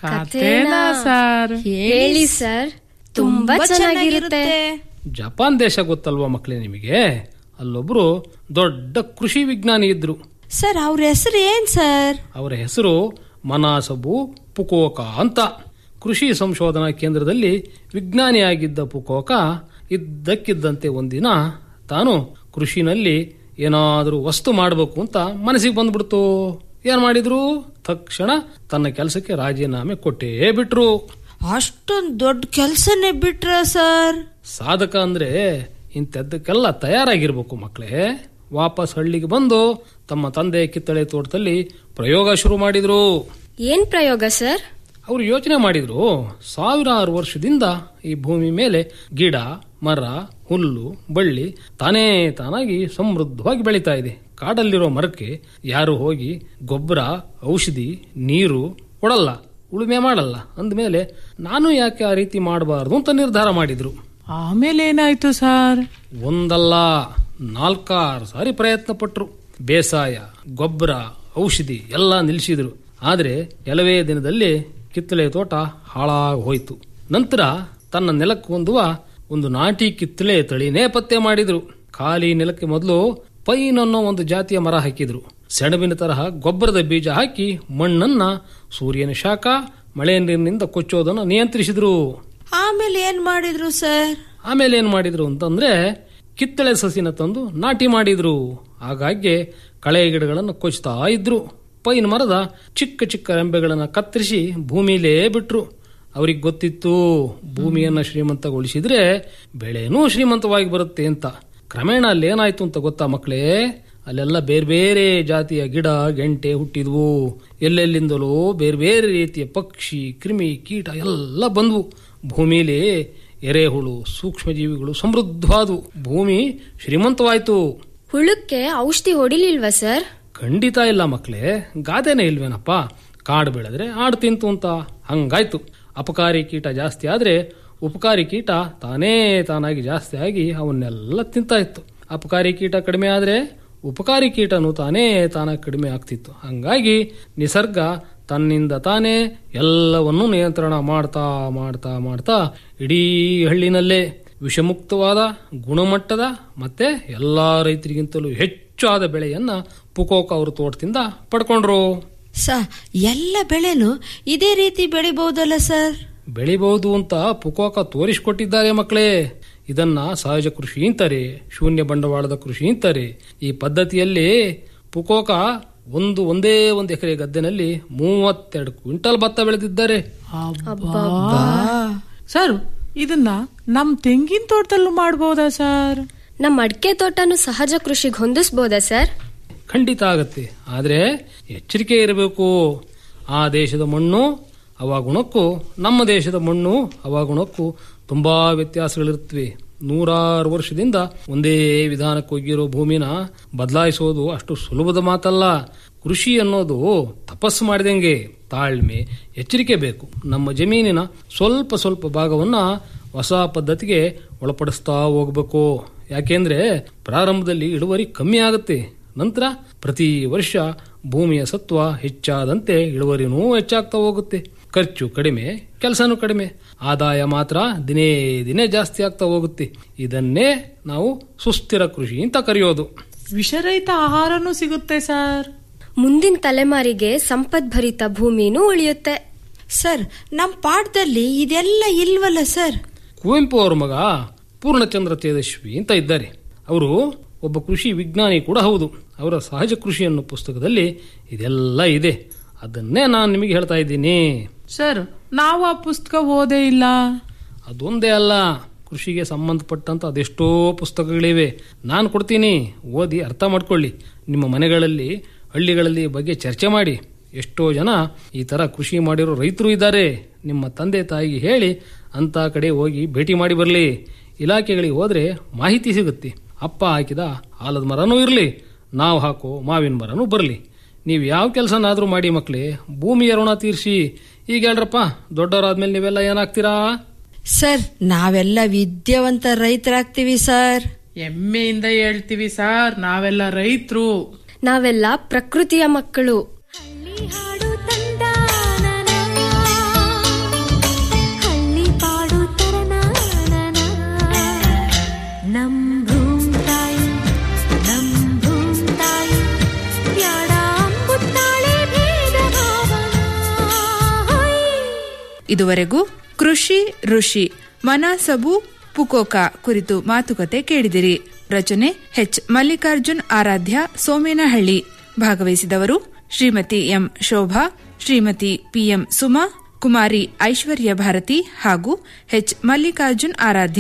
ಕಥೆನಾ ಸರ್ ಹೇಳಿ ಸರ್ ತುಂಬಾ ಚೆನ್ನಾಗಿರುತ್ತೆ ಜಪಾನ್ ದೇಶ ಗೊತ್ತಲ್ವಾ ಮಕ್ಕಳೇ ನಿಮಗೆ ಅಲ್ಲೊಬ್ರು ದೊಡ್ಡ ಕೃಷಿ ವಿಜ್ಞಾನಿ ಇದ್ರು ಸರ್ ಅವ್ರ ಹೆಸರು ಏನ್ ಸರ್ ಅವರ ಹೆಸರು ಮನಾಸಬು ಪುಕೋಕ ಅಂತ ಕೃಷಿ ಸಂಶೋಧನಾ ಕೇಂದ್ರದಲ್ಲಿ ವಿಜ್ಞಾನಿಯಾಗಿದ್ದ ಪುಕೋಕ ಇದ್ದಕ್ಕಿದ್ದಂತೆ ಒಂದಿನ ತಾನು ಕೃಷಿನಲ್ಲಿ ಏನಾದರೂ ವಸ್ತು ಮಾಡಬೇಕು ಅಂತ ಮನಸ್ಸಿಗೆ ಬಂದ್ಬಿಡ್ತು ಏನ್ ಮಾಡಿದ್ರು ತಕ್ಷಣ ತನ್ನ ಕೆಲಸಕ್ಕೆ ರಾಜೀನಾಮೆ ಕೊಟ್ಟೇ ಬಿಟ್ರು ಅಷ್ಟೊಂದ್ ದೊಡ್ಡ ಕೆಲ್ಸನೇ ಬಿಟ್ರ ಸರ್ ಸಾಧಕ ಅಂದ್ರೆ ಇಂಥದ್ದಕ್ಕೆಲ್ಲ ತಯಾರಾಗಿರ್ಬೇಕು ಮಕ್ಕಳೇ ವಾಪಸ್ ಹಳ್ಳಿಗೆ ಬಂದು ತಮ್ಮ ತಂದೆ ಕಿತ್ತಳೆ ತೋಟದಲ್ಲಿ ಪ್ರಯೋಗ ಶುರು ಮಾಡಿದ್ರು ಏನ್ ಪ್ರಯೋಗ ಸರ್ ಅವರು ಯೋಚನೆ ಮಾಡಿದ್ರು ಸಾವಿರಾರು ವರ್ಷದಿಂದ ಈ ಭೂಮಿ ಮೇಲೆ ಗಿಡ ಮರ ಹುಲ್ಲು ಬಳ್ಳಿ ತಾನೇ ತಾನಾಗಿ ಸಮೃದ್ಧವಾಗಿ ಬೆಳೀತಾ ಇದೆ ಕಾಡಲ್ಲಿರೋ ಮರಕ್ಕೆ ಯಾರು ಹೋಗಿ ಗೊಬ್ಬರ ಔಷಧಿ ನೀರು ಕೊಡಲ್ಲ ಉಳುಮೆ ಮಾಡಲ್ಲ ಅಂದಮೇಲೆ ನಾನು ಯಾಕೆ ಆ ರೀತಿ ಮಾಡಬಾರ್ದು ಅಂತ ನಿರ್ಧಾರ ಮಾಡಿದ್ರು ಆಮೇಲೆ ಏನಾಯ್ತು ಸರ್ ಒಂದಲ್ಲ ನಾಲ್ಕಾರು ಸಾರಿ ಪ್ರಯತ್ನ ಪಟ್ರು ಬೇಸಾಯ ಗೊಬ್ಬರ ಔಷಧಿ ಎಲ್ಲ ನಿಲ್ಲಿಸಿದ್ರು ಆದ್ರೆ ಕೆಲವೇ ದಿನದಲ್ಲಿ ಕಿತ್ತಳೆ ತೋಟ ಹಾಳಾಗಿ ಹೋಯ್ತು ನಂತರ ತನ್ನ ನೆಲಕ್ಕೆ ಹೊಂದುವ ಒಂದು ನಾಟಿ ಕಿತ್ತಳೆ ತಳಿನೇ ಪತ್ತೆ ಮಾಡಿದ್ರು ಖಾಲಿ ನೆಲಕ್ಕೆ ಮೊದಲು ಪೈನ್ ಅನ್ನೋ ಒಂದು ಜಾತಿಯ ಮರ ಹಾಕಿದ್ರು ಸೆಣಬಿನ ತರಹ ಗೊಬ್ಬರದ ಬೀಜ ಹಾಕಿ ಮಣ್ಣನ್ನ ಸೂರ್ಯನ ಶಾಖ ಮಳೆ ನೀರಿನಿಂದ ಕೊಚ್ಚೋದನ್ನು ನಿಯಂತ್ರಿಸಿದ್ರು ಆಮೇಲೆ ಏನ್ ಮಾಡಿದ್ರು ಸರ್ ಆಮೇಲೆ ಏನ್ ಮಾಡಿದ್ರು ಅಂತಂದ್ರೆ ಕಿತ್ತಳೆ ಸಸಿನ ತಂದು ನಾಟಿ ಮಾಡಿದ್ರು ಹಾಗಾಗಿ ಕಳೆ ಗಿಡಗಳನ್ನು ಕೊಚ್ತಾ ಇದ್ರು ಪೈನ್ ಮರದ ಚಿಕ್ಕ ಚಿಕ್ಕ ರೆಂಬೆಗಳನ್ನ ಕತ್ತರಿಸಿ ಭೂಮಿಲೇ ಬಿಟ್ರು ಅವ್ರಿಗೆ ಗೊತ್ತಿತ್ತು ಭೂಮಿಯನ್ನ ಶ್ರೀಮಂತಗೊಳಿಸಿದ್ರೆ ಬೆಳೆನೂ ಶ್ರೀಮಂತವಾಗಿ ಬರುತ್ತೆ ಅಂತ ಕ್ರಮೇಣ ಅಲ್ಲಿ ಏನಾಯ್ತು ಅಂತ ಗೊತ್ತಾ ಮಕ್ಕಳೇ ಅಲ್ಲೆಲ್ಲ ಬೇರೆ ಬೇರೆ ಜಾತಿಯ ಗಿಡ ಗೆಂಟೆ ಹುಟ್ಟಿದ್ವು ಎಲ್ಲೆಲ್ಲಿಂದಲೂ ಬೇರೆ ಬೇರೆ ರೀತಿಯ ಪಕ್ಷಿ ಕ್ರಿಮಿ ಕೀಟ ಎಲ್ಲ ಬಂದ್ವು ಭೂಮಿಲಿ ಎರೆಹುಳು ಸೂಕ್ಷ್ಮಜೀವಿಗಳು ಸಮೃದ್ಧವಾದವು ಭೂಮಿ ಶ್ರೀಮಂತವಾಯ್ತು ಹುಳುಕ್ಕೆ ಔಷಧಿ ಹೊಡಿಲಿಲ್ವಾ ಸರ್ ಖಂಡಿತ ಇಲ್ಲ ಮಕ್ಕಳೇ ಗಾದೆನೇ ಇಲ್ವೇನಪ್ಪ ಕಾಡು ಬೆಳೆದ್ರೆ ಆಡು ತಿಂತು ಅಂತ ಹಂಗಾಯ್ತು ಅಪಕಾರಿ ಕೀಟ ಜಾಸ್ತಿ ಆದ್ರೆ ಉಪಕಾರಿ ಕೀಟ ತಾನೇ ತಾನಾಗಿ ಜಾಸ್ತಿ ಆಗಿ ಅವನ್ನೆಲ್ಲ ತಿಂತಾ ಇತ್ತು ಅಪಕಾರಿ ಕೀಟ ಕಡಿಮೆ ಆದ್ರೆ ಉಪಕಾರಿ ಕೀಟನು ತಾನೇ ತಾನಾಗಿ ಕಡಿಮೆ ಆಗ್ತಿತ್ತು ಹಂಗಾಗಿ ನಿಸರ್ಗ ತನ್ನಿಂದ ತಾನೇ ಎಲ್ಲವನ್ನೂ ನಿಯಂತ್ರಣ ಮಾಡ್ತಾ ಮಾಡ್ತಾ ಮಾಡ್ತಾ ಇಡೀ ಹಳ್ಳಿನಲ್ಲೇ ವಿಷಮುಕ್ತವಾದ ಗುಣಮಟ್ಟದ ಮತ್ತೆ ಎಲ್ಲಾ ರೈತರಿಗಿಂತಲೂ ಹೆಚ್ಚಾದ ಬೆಳೆಯನ್ನ ಪುಕೋಕ ಅವರು ತೋಟದಿಂದ ಪಡ್ಕೊಂಡ್ರು ಸ ಎಲ್ಲ ಬೆಳೆನು ಇದೇ ರೀತಿ ಬೆಳಿಬಹುದಲ್ಲ ಸರ್ ಬೆಳಿಬಹುದು ಅಂತ ಪುಕೋಕ ತೋರಿಸಿಕೊಟ್ಟಿದ್ದಾರೆ ಮಕ್ಕಳೇ ಇದನ್ನ ಸಹಜ ಕೃಷಿ ಅಂತಾರೆ ಶೂನ್ಯ ಬಂಡವಾಳದ ಕೃಷಿ ಅಂತಾರೆ ಈ ಪದ್ಧತಿಯಲ್ಲಿ ಪುಕೋಕ ಒಂದು ಒಂದೇ ಒಂದು ಎಕರೆ ಗದ್ದೆನಲ್ಲಿ ಮೂವತ್ತೆರಡು ಕ್ವಿಂಟಲ್ ಭತ್ತ ಬೆಳೆದಿದ್ದಾರೆ ಸರ್ ಇದನ್ನ ನಮ್ ತೆಂಗಿನ ತೋಟದಲ್ಲೂ ಮಾಡ್ಬೋದಾ ಸರ್ ನಮ್ಮ ಅಡಿಕೆ ತೋಟನು ಸಹಜ ಕೃಷಿಗೆ ಹೊಂದಿಸ್ಬೋದಾ ಸರ್ ಖಂಡಿತ ಆಗತ್ತೆ ಆದರೆ ಎಚ್ಚರಿಕೆ ಇರಬೇಕು ಆ ದೇಶದ ಮಣ್ಣು ಹವಾಗುಣಕ್ಕೂ ನಮ್ಮ ದೇಶದ ಮಣ್ಣು ಹವಾಗುಣಕ್ಕೂ ತುಂಬಾ ವ್ಯತ್ಯಾಸಗಳಿರುತ್ತವೆ ನೂರಾರು ವರ್ಷದಿಂದ ಒಂದೇ ವಿಧಾನಕ್ಕೆ ಹೋಗಿರೋ ಭೂಮಿನ ಬದಲಾಯಿಸೋದು ಅಷ್ಟು ಸುಲಭದ ಮಾತಲ್ಲ ಕೃಷಿ ಅನ್ನೋದು ತಪಸ್ಸು ಮಾಡಿದಂಗೆ ತಾಳ್ಮೆ ಎಚ್ಚರಿಕೆ ಬೇಕು ನಮ್ಮ ಜಮೀನಿನ ಸ್ವಲ್ಪ ಸ್ವಲ್ಪ ಭಾಗವನ್ನ ಹೊಸ ಪದ್ಧತಿಗೆ ಒಳಪಡಿಸ್ತಾ ಹೋಗ್ಬೇಕು ಯಾಕೆಂದ್ರೆ ಪ್ರಾರಂಭದಲ್ಲಿ ಇಳುವರಿ ಕಮ್ಮಿ ಆಗುತ್ತೆ ನಂತರ ಪ್ರತಿ ವರ್ಷ ಭೂಮಿಯ ಸತ್ವ ಹೆಚ್ಚಾದಂತೆ ಇಳುವರಿನೂ ಹೆಚ್ಚಾಗ್ತಾ ಹೋಗುತ್ತೆ ಖರ್ಚು ಕಡಿಮೆ ಕೆಲಸನೂ ಕಡಿಮೆ ಆದಾಯ ಮಾತ್ರ ದಿನೇ ದಿನೇ ಜಾಸ್ತಿ ಆಗ್ತಾ ಹೋಗುತ್ತೆ ಇದನ್ನೇ ನಾವು ಸುಸ್ಥಿರ ಕೃಷಿ ಅಂತ ಕರೆಯೋದು ವಿಷರಹಿತ ಆಹಾರನೂ ಸಿಗುತ್ತೆ ಸರ್ ಮುಂದಿನ ತಲೆಮಾರಿಗೆ ಸಂಪದ್ಭರಿತ ಭೂಮಿನೂ ಉಳಿಯುತ್ತೆ ಸರ್ ನಮ್ ಪಾಠದಲ್ಲಿ ಇದೆಲ್ಲ ಇಲ್ವಲ್ಲ ಸರ್ ಕುವೆಂಪು ಅವರ ಮಗ ಪೂರ್ಣಚಂದ್ರ ತೇಜಸ್ವಿ ಅಂತ ಇದ್ದಾರೆ ಅವರು ಒಬ್ಬ ಕೃಷಿ ವಿಜ್ಞಾನಿ ಕೂಡ ಹೌದು ಅವರ ಸಹಜ ಕೃಷಿ ಅನ್ನೋ ಪುಸ್ತಕದಲ್ಲಿ ಇದೆಲ್ಲ ಇದೆ ಅದನ್ನೇ ನಾನು ನಿಮಗೆ ಹೇಳ್ತಾ ಇದ್ದೀನಿ ಸರ್ ನಾವು ಆ ಪುಸ್ತಕ ಓದೇ ಇಲ್ಲ ಅದೊಂದೇ ಅಲ್ಲ ಕೃಷಿಗೆ ಸಂಬಂಧಪಟ್ಟಂತ ಅದೆಷ್ಟೋ ಪುಸ್ತಕಗಳಿವೆ ನಾನು ಕೊಡ್ತೀನಿ ಓದಿ ಅರ್ಥ ಮಾಡ್ಕೊಳ್ಳಿ ನಿಮ್ಮ ಮನೆಗಳಲ್ಲಿ ಹಳ್ಳಿಗಳಲ್ಲಿ ಈ ಬಗ್ಗೆ ಚರ್ಚೆ ಮಾಡಿ ಎಷ್ಟೋ ಜನ ಈ ತರ ಕೃಷಿ ಮಾಡಿರೋ ರೈತರು ಇದ್ದಾರೆ ನಿಮ್ಮ ತಂದೆ ತಾಯಿಗೆ ಹೇಳಿ ಅಂತ ಕಡೆ ಹೋಗಿ ಭೇಟಿ ಮಾಡಿ ಬರಲಿ ಇಲಾಖೆಗಳಿಗೆ ಹೋದ್ರೆ ಮಾಹಿತಿ ಸಿಗುತ್ತೆ ಅಪ್ಪ ಹಾಕಿದ ಆಲದ ಮರನೂ ಇರಲಿ ನಾವು ಹಾಕೋ ಮಾವಿನ ಮರನೂ ಬರಲಿ ನೀವು ಯಾವ ಕೆಲಸನಾದ್ರೂ ಮಾಡಿ ಮಕ್ಳೇ ಭೂಮಿಯ ಋಣ ತೀರಿಸಿ ಈಗ ಹೇಳ್ರಪ್ಪ ದೊಡ್ಡವರಾದ್ಮೇಲೆ ನೀವೆಲ್ಲ ಏನಾಗ್ತೀರಾ ಸರ್ ನಾವೆಲ್ಲ ವಿದ್ಯಾವಂತ ರೈತರಾಗ್ತೀವಿ ಸರ್ ಹೆಮ್ಮೆಯಿಂದ ಹೇಳ್ತೀವಿ ಸರ್ ನಾವೆಲ್ಲ ರೈತರು ನಾವೆಲ್ಲ ಪ್ರಕೃತಿಯ ಮಕ್ಕಳು ಹಳ್ಳಿ ಪಾಡು ತರನಾನನ. ನಮ್ ಭೂಮ್ ತಾಯಿ ನಮ್ ಭೂಮ್ ತಾಯಿ ಬ್ಯಾಡ ಅಂಬುತ್ತಾಳೆ ಭೇದ ಭಾವನ ಇದುವರೆಗೂ ಕೃಷಿ ಋಷಿ ಮನಾಸಬು ಪುಕೋಕ ಕುರಿತು ಮಾತುಕತೆ ಕೇಳಿದಿರಿ ರಚನೆ ಎಚ್ ಮಲ್ಲಿಕಾರ್ಜುನ್ ಆರಾಧ್ಯ ಸೋಮೇನಹಳ್ಳಿ ಭಾಗವಹಿಸಿದವರು ಶ್ರೀಮತಿ ಎಂ ಶೋಭಾ ಶ್ರೀಮತಿ ಪಿಎಂ ಸುಮಾ ಕುಮಾರಿ ಐಶ್ವರ್ಯ ಭಾರತಿ ಹಾಗೂ ಎಚ್ ಮಲ್ಲಿಕಾರ್ಜುನ್ ಆರಾಧ್ಯ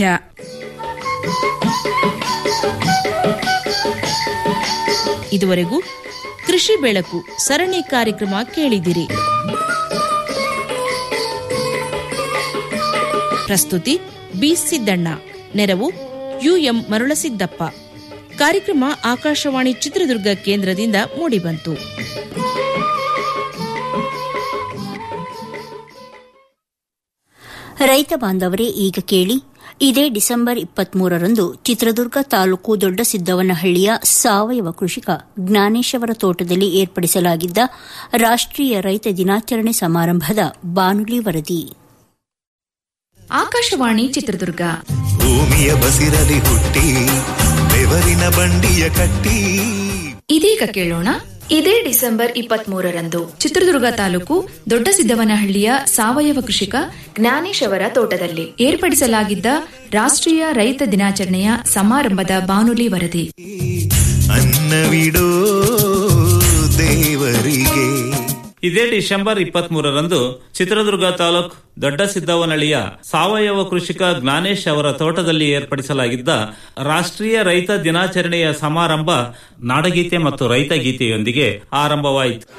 ಇದುವರೆಗೂ ಕೃಷಿ ಬೆಳಕು ಸರಣಿ ಕಾರ್ಯಕ್ರಮ ಕೇಳಿದಿರಿ ಪ್ರಸ್ತುತಿ ಬಿ ಸಿದ್ದಣ್ಣ ನೆರವು ಯುಎಂ ಮರುಳಸಿದ್ದಪ್ಪ ಕಾರ್ಯಕ್ರಮ ಆಕಾಶವಾಣಿ ಚಿತ್ರದುರ್ಗ ಕೇಂದ್ರದಿಂದ ಮೂಡಿಬಂತು ರೈತ ಬಾಂಧವರೇ ಈಗ ಕೇಳಿ ಇದೇ ಡಿಸೆಂಬರ್ ಇಪ್ಪತ್ಮೂರರಂದು ಚಿತ್ರದುರ್ಗ ತಾಲೂಕು ದೊಡ್ಡಸಿದ್ದವನಹಳ್ಳಿಯ ಸಾವಯವ ಕೃಷಿಕ ಜ್ಞಾನೇಶ್ ಅವರ ತೋಟದಲ್ಲಿ ಏರ್ಪಡಿಸಲಾಗಿದ್ದ ರಾಷ್ಟೀಯ ರೈತ ದಿನಾಚರಣೆ ಸಮಾರಂಭದ ಬಾನುಲಿ ವರದಿ ಆಕಾಶವಾಣಿ ಚಿತ್ರದುರ್ಗ ಭೂಮಿಯ ಬಸಿರಲಿ ಹುಟ್ಟಿ ಬೆವರಿನ ಬಂಡಿಯ ಕಟ್ಟಿ ಇದೀಗ ಕೇಳೋಣ ಇದೇ ಡಿಸೆಂಬರ್ ಇಪ್ಪತ್ಮೂರರಂದು ಚಿತ್ರದುರ್ಗ ತಾಲೂಕು ದೊಡ್ಡಸಿದ್ದವನಹಳ್ಳಿಯ ಸಾವಯವ ಕೃಷಿಕ ಜ್ಞಾನೇಶ್ ಅವರ ತೋಟದಲ್ಲಿ ಏರ್ಪಡಿಸಲಾಗಿದ್ದ ರಾಷ್ಟ್ರೀಯ ರೈತ ದಿನಾಚರಣೆಯ ಸಮಾರಂಭದ ಬಾನುಲಿ ವರದಿ ಅನ್ನವಿಡೋ ದೇವರಿಗೆ ಇದೇ ಡಿಸೆಂಬರ್ ಇಪ್ಪತ್ತ್ ಮೂರರಂದು ಚಿತ್ರದುರ್ಗ ತಾಲೂಕ್ ದೊಡ್ಡ ಸಿದ್ದವನಹಳ್ಳಿಯ ಸಾವಯವ ಕೃಷಿಕ ಜ್ಞಾನೇಶ್ ಅವರ ತೋಟದಲ್ಲಿ ಏರ್ಪಡಿಸಲಾಗಿದ್ದ ರಾಷ್ಟ್ರೀಯ ರೈತ ದಿನಾಚರಣೆಯ ಸಮಾರಂಭ ನಾಡಗೀತೆ ಮತ್ತು ರೈತ ಗೀತೆಯೊಂದಿಗೆ ಆರಂಭವಾಯಿತು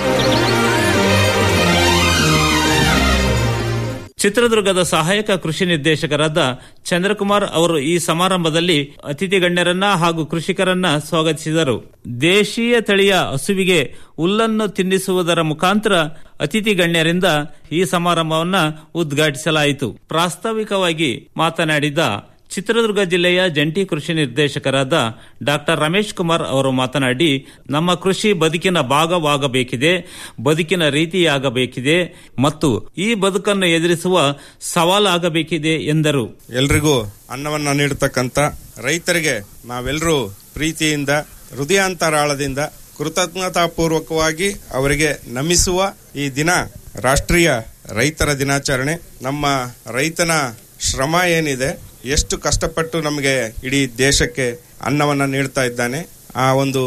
ಚಿತ್ರದುರ್ಗದ ಸಹಾಯಕ ಕೃಷಿ ನಿರ್ದೇಶಕರಾದ ಚಂದ್ರಕುಮಾರ್ ಅವರು ಈ ಸಮಾರಂಭದಲ್ಲಿ ಅತಿಥಿ ಗಣ್ಯರನ್ನ ಹಾಗೂ ಕೃಷಿಕರನ್ನ ಸ್ವಾಗತಿಸಿದರು ದೇಶೀಯ ತಳಿಯ ಹಸುವಿಗೆ ಹುಲ್ಲನ್ನು ತಿನ್ನಿಸುವುದರ ಮುಖಾಂತರ ಅತಿಥಿ ಗಣ್ಯರಿಂದ ಈ ಸಮಾರಂಭವನ್ನ ಉದ್ಘಾಟಿಸಲಾಯಿತು ಪ್ರಾಸ್ತಾವಿಕವಾಗಿ ಮಾತನಾಡಿದ ಚಿತ್ರದುರ್ಗ ಜಿಲ್ಲೆಯ ಜಂಟಿ ಕೃಷಿ ನಿರ್ದೇಶಕರಾದ ಡಾಕ್ಟರ್ ರಮೇಶ್ ಕುಮಾರ್ ಅವರು ಮಾತನಾಡಿ ನಮ್ಮ ಕೃಷಿ ಬದುಕಿನ ಭಾಗವಾಗಬೇಕಿದೆ ಬದುಕಿನ ರೀತಿಯಾಗಬೇಕಿದೆ ಮತ್ತು ಈ ಬದುಕನ್ನು ಎದುರಿಸುವ ಸವಾಲಾಗಬೇಕಿದೆ ಎಂದರು ಎಲ್ರಿಗೂ ಅನ್ನವನ್ನ ನೀಡತಕ್ಕಂತ ರೈತರಿಗೆ ನಾವೆಲ್ಲರೂ ಪ್ರೀತಿಯಿಂದ ಹೃದಯಾಂತರಾಳದಿಂದ ಕೃತಜ್ಞತಾಪೂರ್ವಕವಾಗಿ ಅವರಿಗೆ ನಮಿಸುವ ಈ ದಿನ ರಾಷ್ಟ್ರೀಯ ರೈತರ ದಿನಾಚರಣೆ ನಮ್ಮ ರೈತನ ಶ್ರಮ ಏನಿದೆ ಎಷ್ಟು ಕಷ್ಟಪಟ್ಟು ನಮಗೆ ಇಡೀ ದೇಶಕ್ಕೆ ಅನ್ನವನ್ನ ನೀಡ್ತಾ ಇದ್ದಾನೆ ಆ ಒಂದು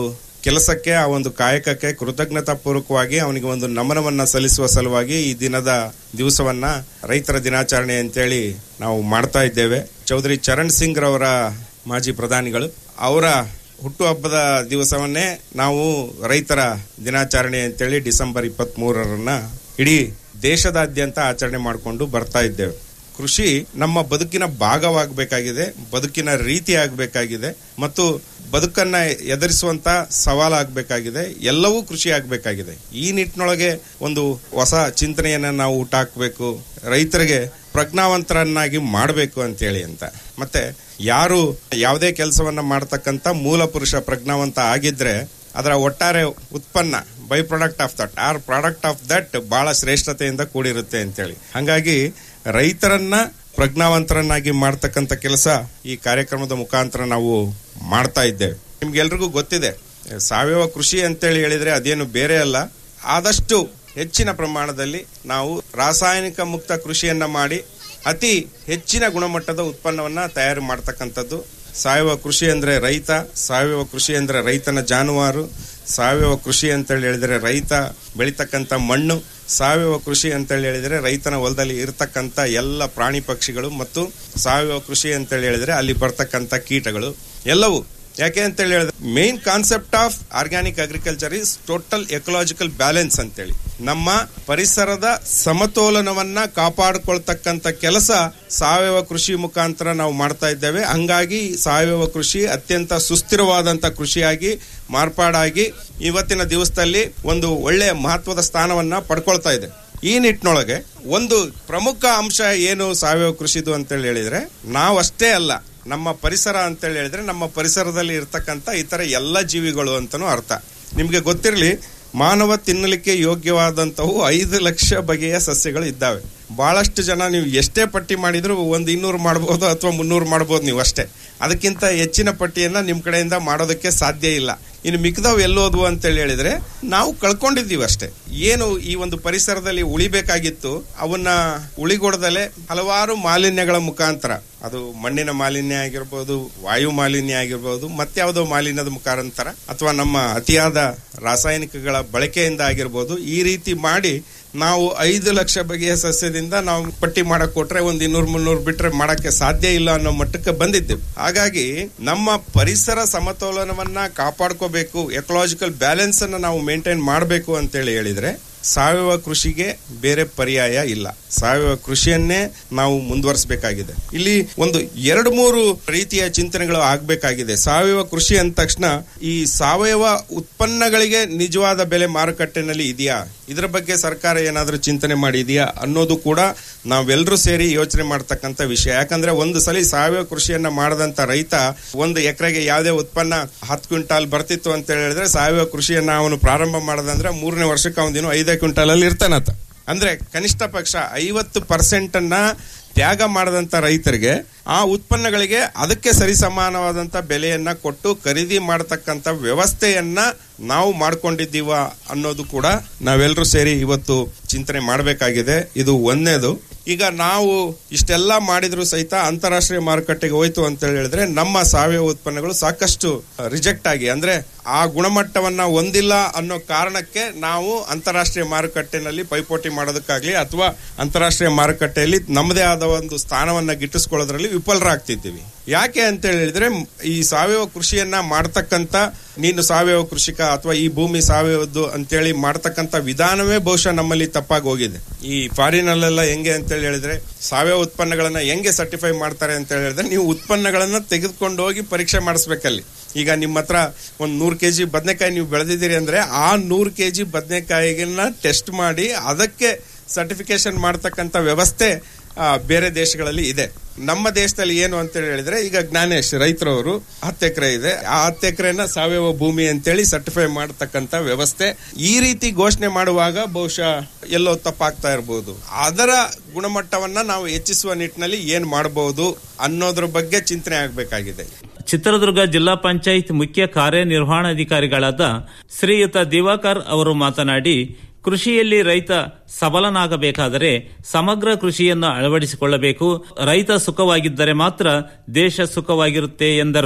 ಕೆಲಸಕ್ಕೆ ಆ ಒಂದು ಕಾಯಕಕ್ಕೆ ಕೃತಜ್ಞತಾ ಪೂರ್ವಕವಾಗಿ ಅವನಿಗೆ ಒಂದು ನಮನವನ್ನ ಸಲ್ಲಿಸುವ ಸಲುವಾಗಿ ಈ ದಿನದ ದಿವಸವನ್ನ ರೈತರ ದಿನಾಚರಣೆ ಅಂತೇಳಿ ನಾವು ಮಾಡ್ತಾ ಇದ್ದೇವೆ ಚೌಧರಿ ಚರಣ್ ಸಿಂಗ್ ರವರ ಮಾಜಿ ಪ್ರಧಾನಿಗಳು ಅವರ ಹುಟ್ಟುಹಬ್ಬದ ದಿವಸವನ್ನೇ ನಾವು ರೈತರ ದಿನಾಚರಣೆ ಅಂತೇಳಿ ಡಿಸೆಂಬರ್ ಇಪ್ಪತ್ತ್ ಮೂರರನ್ನ ಇಡೀ ದೇಶದಾದ್ಯಂತ ಆಚರಣೆ ಮಾಡಿಕೊಂಡು ಬರ್ತಾ ಇದ್ದೇವೆ ಕೃಷಿ ನಮ್ಮ ಬದುಕಿನ ಭಾಗವಾಗಬೇಕಾಗಿದೆ ಬದುಕಿನ ರೀತಿ ಆಗಬೇಕಾಗಿದೆ ಮತ್ತು ಬದುಕನ್ನ ಎದುರಿಸುವಂತ ಸವಾಲಾಗಬೇಕಾಗಿದೆ ಎಲ್ಲವೂ ಕೃಷಿ ಆಗಬೇಕಾಗಿದೆ ಈ ನಿಟ್ಟಿನೊಳಗೆ ಒಂದು ಹೊಸ ಚಿಂತನೆಯನ್ನ ನಾವು ಹುಟ್ಟಾಕಬೇಕು ರೈತರಿಗೆ ಪ್ರಜ್ಞಾವಂತರನ್ನಾಗಿ ಮಾಡಬೇಕು ಅಂತೇಳಿ ಅಂತ ಮತ್ತೆ ಯಾರು ಯಾವುದೇ ಕೆಲಸವನ್ನ ಮಾಡ್ತಕ್ಕಂತ ಮೂಲ ಪುರುಷ ಪ್ರಜ್ಞಾವಂತ ಆಗಿದ್ರೆ ಅದರ ಒಟ್ಟಾರೆ ಉತ್ಪನ್ನ by product of that or product of that ಬಹಳ ಶ್ರೇಷ್ಠತೆಯಿಂದ ಕೂಡಿರುತ್ತೆ ಅಂತೇಳಿ ಹಂಗಾಗಿ ರೈತರನ್ನ ಪ್ರಜ್ಞಾವಂತರನ್ನಾಗಿ ಮಾಡ್ತಕ್ಕಂಥ ಕೆಲಸ ಈ ಕಾರ್ಯಕ್ರಮದ ಮುಖಾಂತರ ನಾವು ಮಾಡ್ತಾ ಇದ್ದೇವೆ ನಿಮ್ಗೆಲ್ರಿಗೂ ಗೊತ್ತಿದೆ ಸಾವಯವ ಕೃಷಿ ಅಂತೇಳಿ ಹೇಳಿದ್ರೆ ಅದೇನು ಬೇರೆ ಅಲ್ಲ ಆದಷ್ಟು ಹೆಚ್ಚಿನ ಪ್ರಮಾಣದಲ್ಲಿ ನಾವು ರಾಸಾಯನಿಕ ಮುಕ್ತ ಕೃಷಿಯನ್ನ ಮಾಡಿ ಅತಿ ಹೆಚ್ಚಿನ ಗುಣಮಟ್ಟದ ಉತ್ಪನ್ನವನ್ನ ತಯಾರು ಮಾಡ್ತಕ್ಕಂಥದ್ದು ಸಾವಯವ ಕೃಷಿ ಅಂದ್ರೆ ರೈತ ಸಾವಯವ ಕೃಷಿ ಅಂದ್ರೆ ರೈತನ ಜಾನುವಾರು ಸಾವಯವ ಕೃಷಿ ಅಂತೇಳಿ ಹೇಳಿದ್ರೆ ರೈತ ಬೆಳಿತಕ್ಕಂಥ ಮಣ್ಣು ಸಾವಯವ ಕೃಷಿ ಅಂತೇಳಿ ಹೇಳಿದ್ರೆ ರೈತನ ಹೊಲದಲ್ಲಿ ಇರತಕ್ಕಂತ ಎಲ್ಲ ಪ್ರಾಣಿ ಪಕ್ಷಿಗಳು ಮತ್ತು ಸಾವಯವ ಕೃಷಿ ಅಂತೇಳಿ ಹೇಳಿದ್ರೆ ಅಲ್ಲಿ ಬರ್ತಕ್ಕಂತ ಕೀಟಗಳು ಎಲ್ಲವೂ ಯಾಕೆ ಅಂತೇಳಿ ಹೇಳಿದ್ರೆ main concept of organic agriculture is total ecological balance ಅಂತೇಳಿ ನಮ್ಮ ಪರಿಸರದ ಸಮತೋಲನವನ್ನ ಕಾಪಾಡಿಕೊಳ್ತಕ್ಕಂತ ಕೆಲಸ ಸಾವಯವ ಕೃಷಿ ಮುಖಾಂತರ ನಾವು ಮಾಡ್ತಾ ಇದ್ದೇವೆ ಹಂಗಾಗಿ ಸಾವಯವ ಕೃಷಿ ಅತ್ಯಂತ ಸುಸ್ಥಿರವಾದಂತ ಕೃಷಿಯಾಗಿ ಮಾರ್ಪಾಡಾಗಿ ಇವತ್ತಿನ ದಿವಸದಲ್ಲಿ ಒಂದು ಒಳ್ಳೆಯ ಮಹತ್ವದ ಸ್ಥಾನವನ್ನ ಪಡ್ಕೊಳ್ತಾ ಇದೆ ಈ ನಿಟ್ಟಿನೊಳಗೆ ಒಂದು ಪ್ರಮುಖ ಅಂಶ ಏನು ಸಾವಯವ ಕೃಷಿದು ಅಂತೇಳಿ ಹೇಳಿದ್ರೆ ನಾವಷ್ಟೇ ಅಲ್ಲ ನಮ್ಮ ಪರಿಸರ ಅಂತೇಳಿ ಹೇಳಿದ್ರೆ ನಮ್ಮ ಪರಿಸರದಲ್ಲಿ ಇರ್ತಕ್ಕಂಥ ಇತರ ಎಲ್ಲ ಜೀವಿಗಳು ಅಂತನೂ ಅರ್ಥ ನಿಮ್ಗೆ ಗೊತ್ತಿರಲಿ ಮಾನವ ತಿನ್ನಲಿಕ್ಕೆ ಯೋಗ್ಯವಾದಂತವು ಐದು ಲಕ್ಷ ಬಗೆಯ ಸಸ್ಯಗಳು ಇದ್ದಾವೆ ಬಹಳಷ್ಟು ಜನ ನೀವು ಎಷ್ಟೇ ಪಟ್ಟಿ ಮಾಡಿದ್ರು ಒಂದು ಇನ್ನೂರು ಮಾಡಬಹುದು ಅಥವಾ ಮುನ್ನೂರು ಮಾಡಬಹುದು ನೀವು ಅಷ್ಟೇ ಅದಕ್ಕಿಂತ ಹೆಚ್ಚಿನ ಪಟ್ಟಿಯನ್ನ ನಿಮ್ ಕಡೆಯಿಂದ ಮಾಡೋದಕ್ಕೆ ಸಾಧ್ಯ ಇಲ್ಲ ಇನ್ನು ಮಿಕ್ದವ್ ಎಲ್ಲೋದ್ವು ಅಂತೇಳಿ ಹೇಳಿದ್ರೆ ನಾವು ಕಳ್ಕೊಂಡಿದ್ದೀವಿ ಅಷ್ಟೇ ಏನು ಈ ಒಂದು ಪರಿಸರದಲ್ಲಿ ಉಳಿಬೇಕಾಗಿತ್ತು ಅವನ್ನ ಉಳಿಗೊಡದಲೆ ಹಲವಾರು ಮಾಲಿನ್ಯಗಳ ಮುಖಾಂತರ ಅದು ಮಣ್ಣಿನ ಮಾಲಿನ್ಯ ಆಗಿರ್ಬೋದು ವಾಯು ಮಾಲಿನ್ಯ ಆಗಿರ್ಬೋದು ಮತ್ಯಾವುದೋ ಮಾಲಿನ್ಯದ ಮುಖಾಂತರ ಅಥವಾ ನಮ್ಮ ಅತಿಯಾದ ರಾಸಾಯನಿಕಗಳ ಬಳಕೆಯಿಂದ ಆಗಿರ್ಬೋದು ಈ ರೀತಿ ಮಾಡಿ ನಾವು ಐದು ಲಕ್ಷ ಬಗೆಯ ಸಸ್ಯದಿಂದ ನಾವು ಪಟ್ಟಿ ಮಾಡಕ್ ಕೊಟ್ರೆ ಒಂದ್ ಇನ್ನೂರ್ ಮುನ್ನೂರ್ ಬಿಟ್ರೆ ಮಾಡಕ್ಕೆ ಸಾಧ್ಯ ಇಲ್ಲ ಅನ್ನೋ ಮಟ್ಟಕ್ಕೆ ಬಂದಿದ್ದೇವೆ ಹಾಗಾಗಿ ನಮ್ಮ ಪರಿಸರ ಸಮತೋಲನವನ್ನ ಕಾಪಾಡ್ಕೋಬೇಕು ಎಕಲಾಜಿಕಲ್ ಬ್ಯಾಲೆನ್ಸ್ ಅನ್ನ ನಾವು ಮೇಂಟೈನ್ ಮಾಡಬೇಕು ಅಂತೇಳಿ ಹೇಳಿದ್ರೆ ಸಾವಯವ ಕೃಷಿಗೆ ಬೇರೆ ಪರ್ಯಾಯ ಇಲ್ಲ ಸಾವಯವ ಕೃಷಿಯನ್ನೇ ನಾವು ಮುಂದುವರಿಸಬೇಕಾಗಿದೆ ಇಲ್ಲಿ ಒಂದು ಎರಡು ಮೂರು ರೀತಿಯ ಚಿಂತನೆಗಳು ಆಗ್ಬೇಕಾಗಿದೆ ಸಾವಯವ ಕೃಷಿ ಅಂದ ತಕ್ಷಣ ಈ ಸಾವಯವ ಉತ್ಪನ್ನಗಳಿಗೆ ನಿಜವಾದ ಬೆಲೆ ಮಾರುಕಟ್ಟೆನಲ್ಲಿ ಇದೆಯಾ ಇದರ ಬಗ್ಗೆ ಸರ್ಕಾರ ಏನಾದ್ರೂ ಚಿಂತನೆ ಮಾಡಿದೆಯಾ ಅನ್ನೋದು ಕೂಡ ನಾವೆಲ್ಲರೂ ಸೇರಿ ಯೋಚನೆ ಮಾಡ್ತಕ್ಕಂಥ ವಿಷಯ ಯಾಕಂದ್ರೆ ಒಂದು ಸಲ ಸಾವಯವ ಕೃಷಿಯನ್ನ ಮಾಡದಂತ ರೈತ ಒಂದು ಎಕರೆಗೆ ಯಾವುದೇ ಉತ್ಪನ್ನ ಹತ್ತು ಕ್ವಿಂಟಾಲ್ ಬರ್ತಿತ್ತು ಅಂತ ಹೇಳಿದ್ರೆ ಸಾವಯವ ಕೃಷಿಯನ್ನ ಅವನು ಪ್ರಾರಂಭ ಮಾಡದಂದ್ರೆ ಮೂರನೇ ವರ್ಷಕ್ಕೆ ಅವನೇನು ಐದೇ ಕ್ವಿಂಟಾಲ್ ಅಲ್ಲಿ ಇರ್ತಾನತ್ತ ಅಂದ್ರೆ ಕನಿಷ್ಠ ಪಕ್ಷ ಐವತ್ತು ಪರ್ಸೆಂಟ್ ಅನ್ನ ತ್ಯಾಗ ಮಾಡದಂತ ರೈತರಿಗೆ ಆ ಉತ್ಪನ್ನಗಳಿಗೆ ಅದಕ್ಕೆ ಸರಿಸಮಾನವಾದಂತ ಬೆಲೆಯನ್ನ ಕೊಟ್ಟು ಖರೀದಿ ಮಾಡತಕ್ಕಂತ ವ್ಯವಸ್ಥೆಯನ್ನ ನಾವು ಮಾಡ್ಕೊಂಡಿದ್ದೀವ ಅನ್ನೋದು ಕೂಡ ನಾವೆಲ್ಲರೂ ಸೇರಿ ಇವತ್ತು ಚಿಂತನೆ ಮಾಡಬೇಕಾಗಿದೆ ಇದು ಒಂದನೇದು ಈಗ ನಾವು ಇಷ್ಟೆಲ್ಲ ಮಾಡಿದ್ರು ಸಹಿತ ಅಂತಾರಾಷ್ಟ್ರೀಯ ಮಾರುಕಟ್ಟೆಗೆ ಹೋಯ್ತು ಅಂತ ಹೇಳಿದ್ರೆ ನಮ್ಮ ಸಾವಯವ ಉತ್ಪನ್ನಗಳು ಸಾಕಷ್ಟು ರಿಜೆಕ್ಟ್ ಆಗಿ ಅಂದ್ರೆ ಆ ಗುಣಮಟ್ಟವನ್ನ ಹೊಂದಿಲ್ಲ ಅನ್ನೋ ಕಾರಣಕ್ಕೆ ನಾವು ಅಂತಾರಾಷ್ಟ್ರೀಯ ಮಾರುಕಟ್ಟೆನಲ್ಲಿ ಪೈಪೋಟಿ ಮಾಡೋದಕ್ಕಾಗ್ಲಿ ಅಥವಾ ಅಂತಾರಾಷ್ಟ್ರೀಯ ಮಾರುಕಟ್ಟೆಯಲ್ಲಿ ನಮ್ಮದೇ ಆದ ಒಂದು ಸ್ಥಾನವನ್ನ ಗಿಟ್ಟಿಸ್ಕೊಳ್ಳೋದ್ರಲ್ಲಿ ವಿಫಲರಾಗ್ತಿದ್ದೀವಿ ಯಾಕೆ ಅಂತ ಹೇಳಿದ್ರೆ ಈ ಸಾವಯವ ಕೃಷಿಯನ್ನ ಮಾಡ್ತಕ್ಕಂತ ನೀನು ಸಾವಯವ ಕೃಷಿಕ ಅಥವಾ ಈ ಭೂಮಿ ಸಾವಯವದ್ದು ಅಂತೇಳಿ ಮಾಡ್ತಕ್ಕಂತ ವಿಧಾನವೇ ಬಹುಶಃ ನಮ್ಮಲ್ಲಿ ತಪ್ಪಾಗಿ ಹೋಗಿದೆ ಈ ಫಾರಿನಲ್ಲೆಲ್ಲ ಹೆಂಗೆ ಅಂತ ಹೇಳಿದ್ರೆ ಸಾವಯವ ಉತ್ಪನ್ನಗಳನ್ನ ಹೆಂಗೆ ಸರ್ಟಿಫೈ ಮಾಡ್ತಾರೆ ಅಂತ ಹೇಳಿದ್ರೆ ನೀವು ಉತ್ಪನ್ನಗಳನ್ನ ತೆಗೆದುಕೊಂಡು ಹೋಗಿ ಪರೀಕ್ಷೆ ಮಾಡಿಸ್ಬೇಕಲ್ಲಿ ಈಗ ನಿಮ್ಮ ಹತ್ರ ಒಂದ್ ನೂರ್ ಕೆಜಿ ಬದನೆಕಾಯಿ ನೀವು ಬೆಳೆದಿದ್ದೀರಿ ಅಂದ್ರೆ ಆ ನೂರ್ ಕೆಜಿ ಬದನೆಕಾಯಿಗಳನ್ನ ಟೆಸ್ಟ್ ಮಾಡಿ ಅದಕ್ಕೆ ಸರ್ಟಿಫಿಕೇಶನ್ ಮಾಡ್ತಕ್ಕಂತ ವ್ಯವಸ್ಥೆ ಆ, ಬೇರೆ ದೇಶಗಳಲ್ಲಿ ಇದೆ ನಮ್ಮ ದೇಶದಲ್ಲಿ ಏನು ಅಂತ ಹೇಳಿದ್ರೆ ಈಗ ಜ್ಞಾನೇಶ್ ರೈತರವರು ಹತ್ತು ಎಕರೆ ಇದೆ ಆ ಹತ್ತು ಎಕರೆನ ಸಾವಯವ ಭೂಮಿ ಅಂತೇಳಿ ಸರ್ಟಿಫೈ ಮಾಡತಕ್ಕಂತ ವ್ಯವಸ್ಥೆ ಈ ರೀತಿ ಘೋಷಣೆ ಮಾಡುವಾಗ ಬಹುಶಃ ಎಲ್ಲೋ ತಪ್ಪಾಗ್ತಾ ಇರಬಹುದು ಅದರ ಗುಣಮಟ್ಟವನ್ನ ನಾವು ಹೆಚ್ಚಿಸುವ ನಿಟ್ಟಿನಲ್ಲಿ ಏನ್ ಮಾಡಬಹುದು ಅನ್ನೋದ್ರ ಬಗ್ಗೆ ಚಿಂತನೆ ಆಗಬೇಕಾಗಿದೆ ಚಿತ್ರದುರ್ಗ ಜಿಲ್ಲಾ ಪಂಚಾಯತ್ ಮುಖ್ಯ ಕಾರ್ಯನಿರ್ವಹಣಾಧಿಕಾರಿಗಳಾದ ಶ್ರೀಯುತ ದಿವಾಕರ್ ಅವರು ಮಾತನಾಡಿ ಕೃಷಿಯಲ್ಲಿ ರೈತ ಸಬಲನಾಗಬೇಕಾದರೆ ಸಮಗ್ರ ಕೃಷಿಯನ್ನು ಅಳವಡಿಸಿಕೊಳ್ಳಬೇಕು ರೈತ ಸುಖವಾಗಿದ್ದರೆ ಮಾತ್ರ ದೇಶ ಸುಖವಾಗಿರುತ್ತೆ ಎಂದರು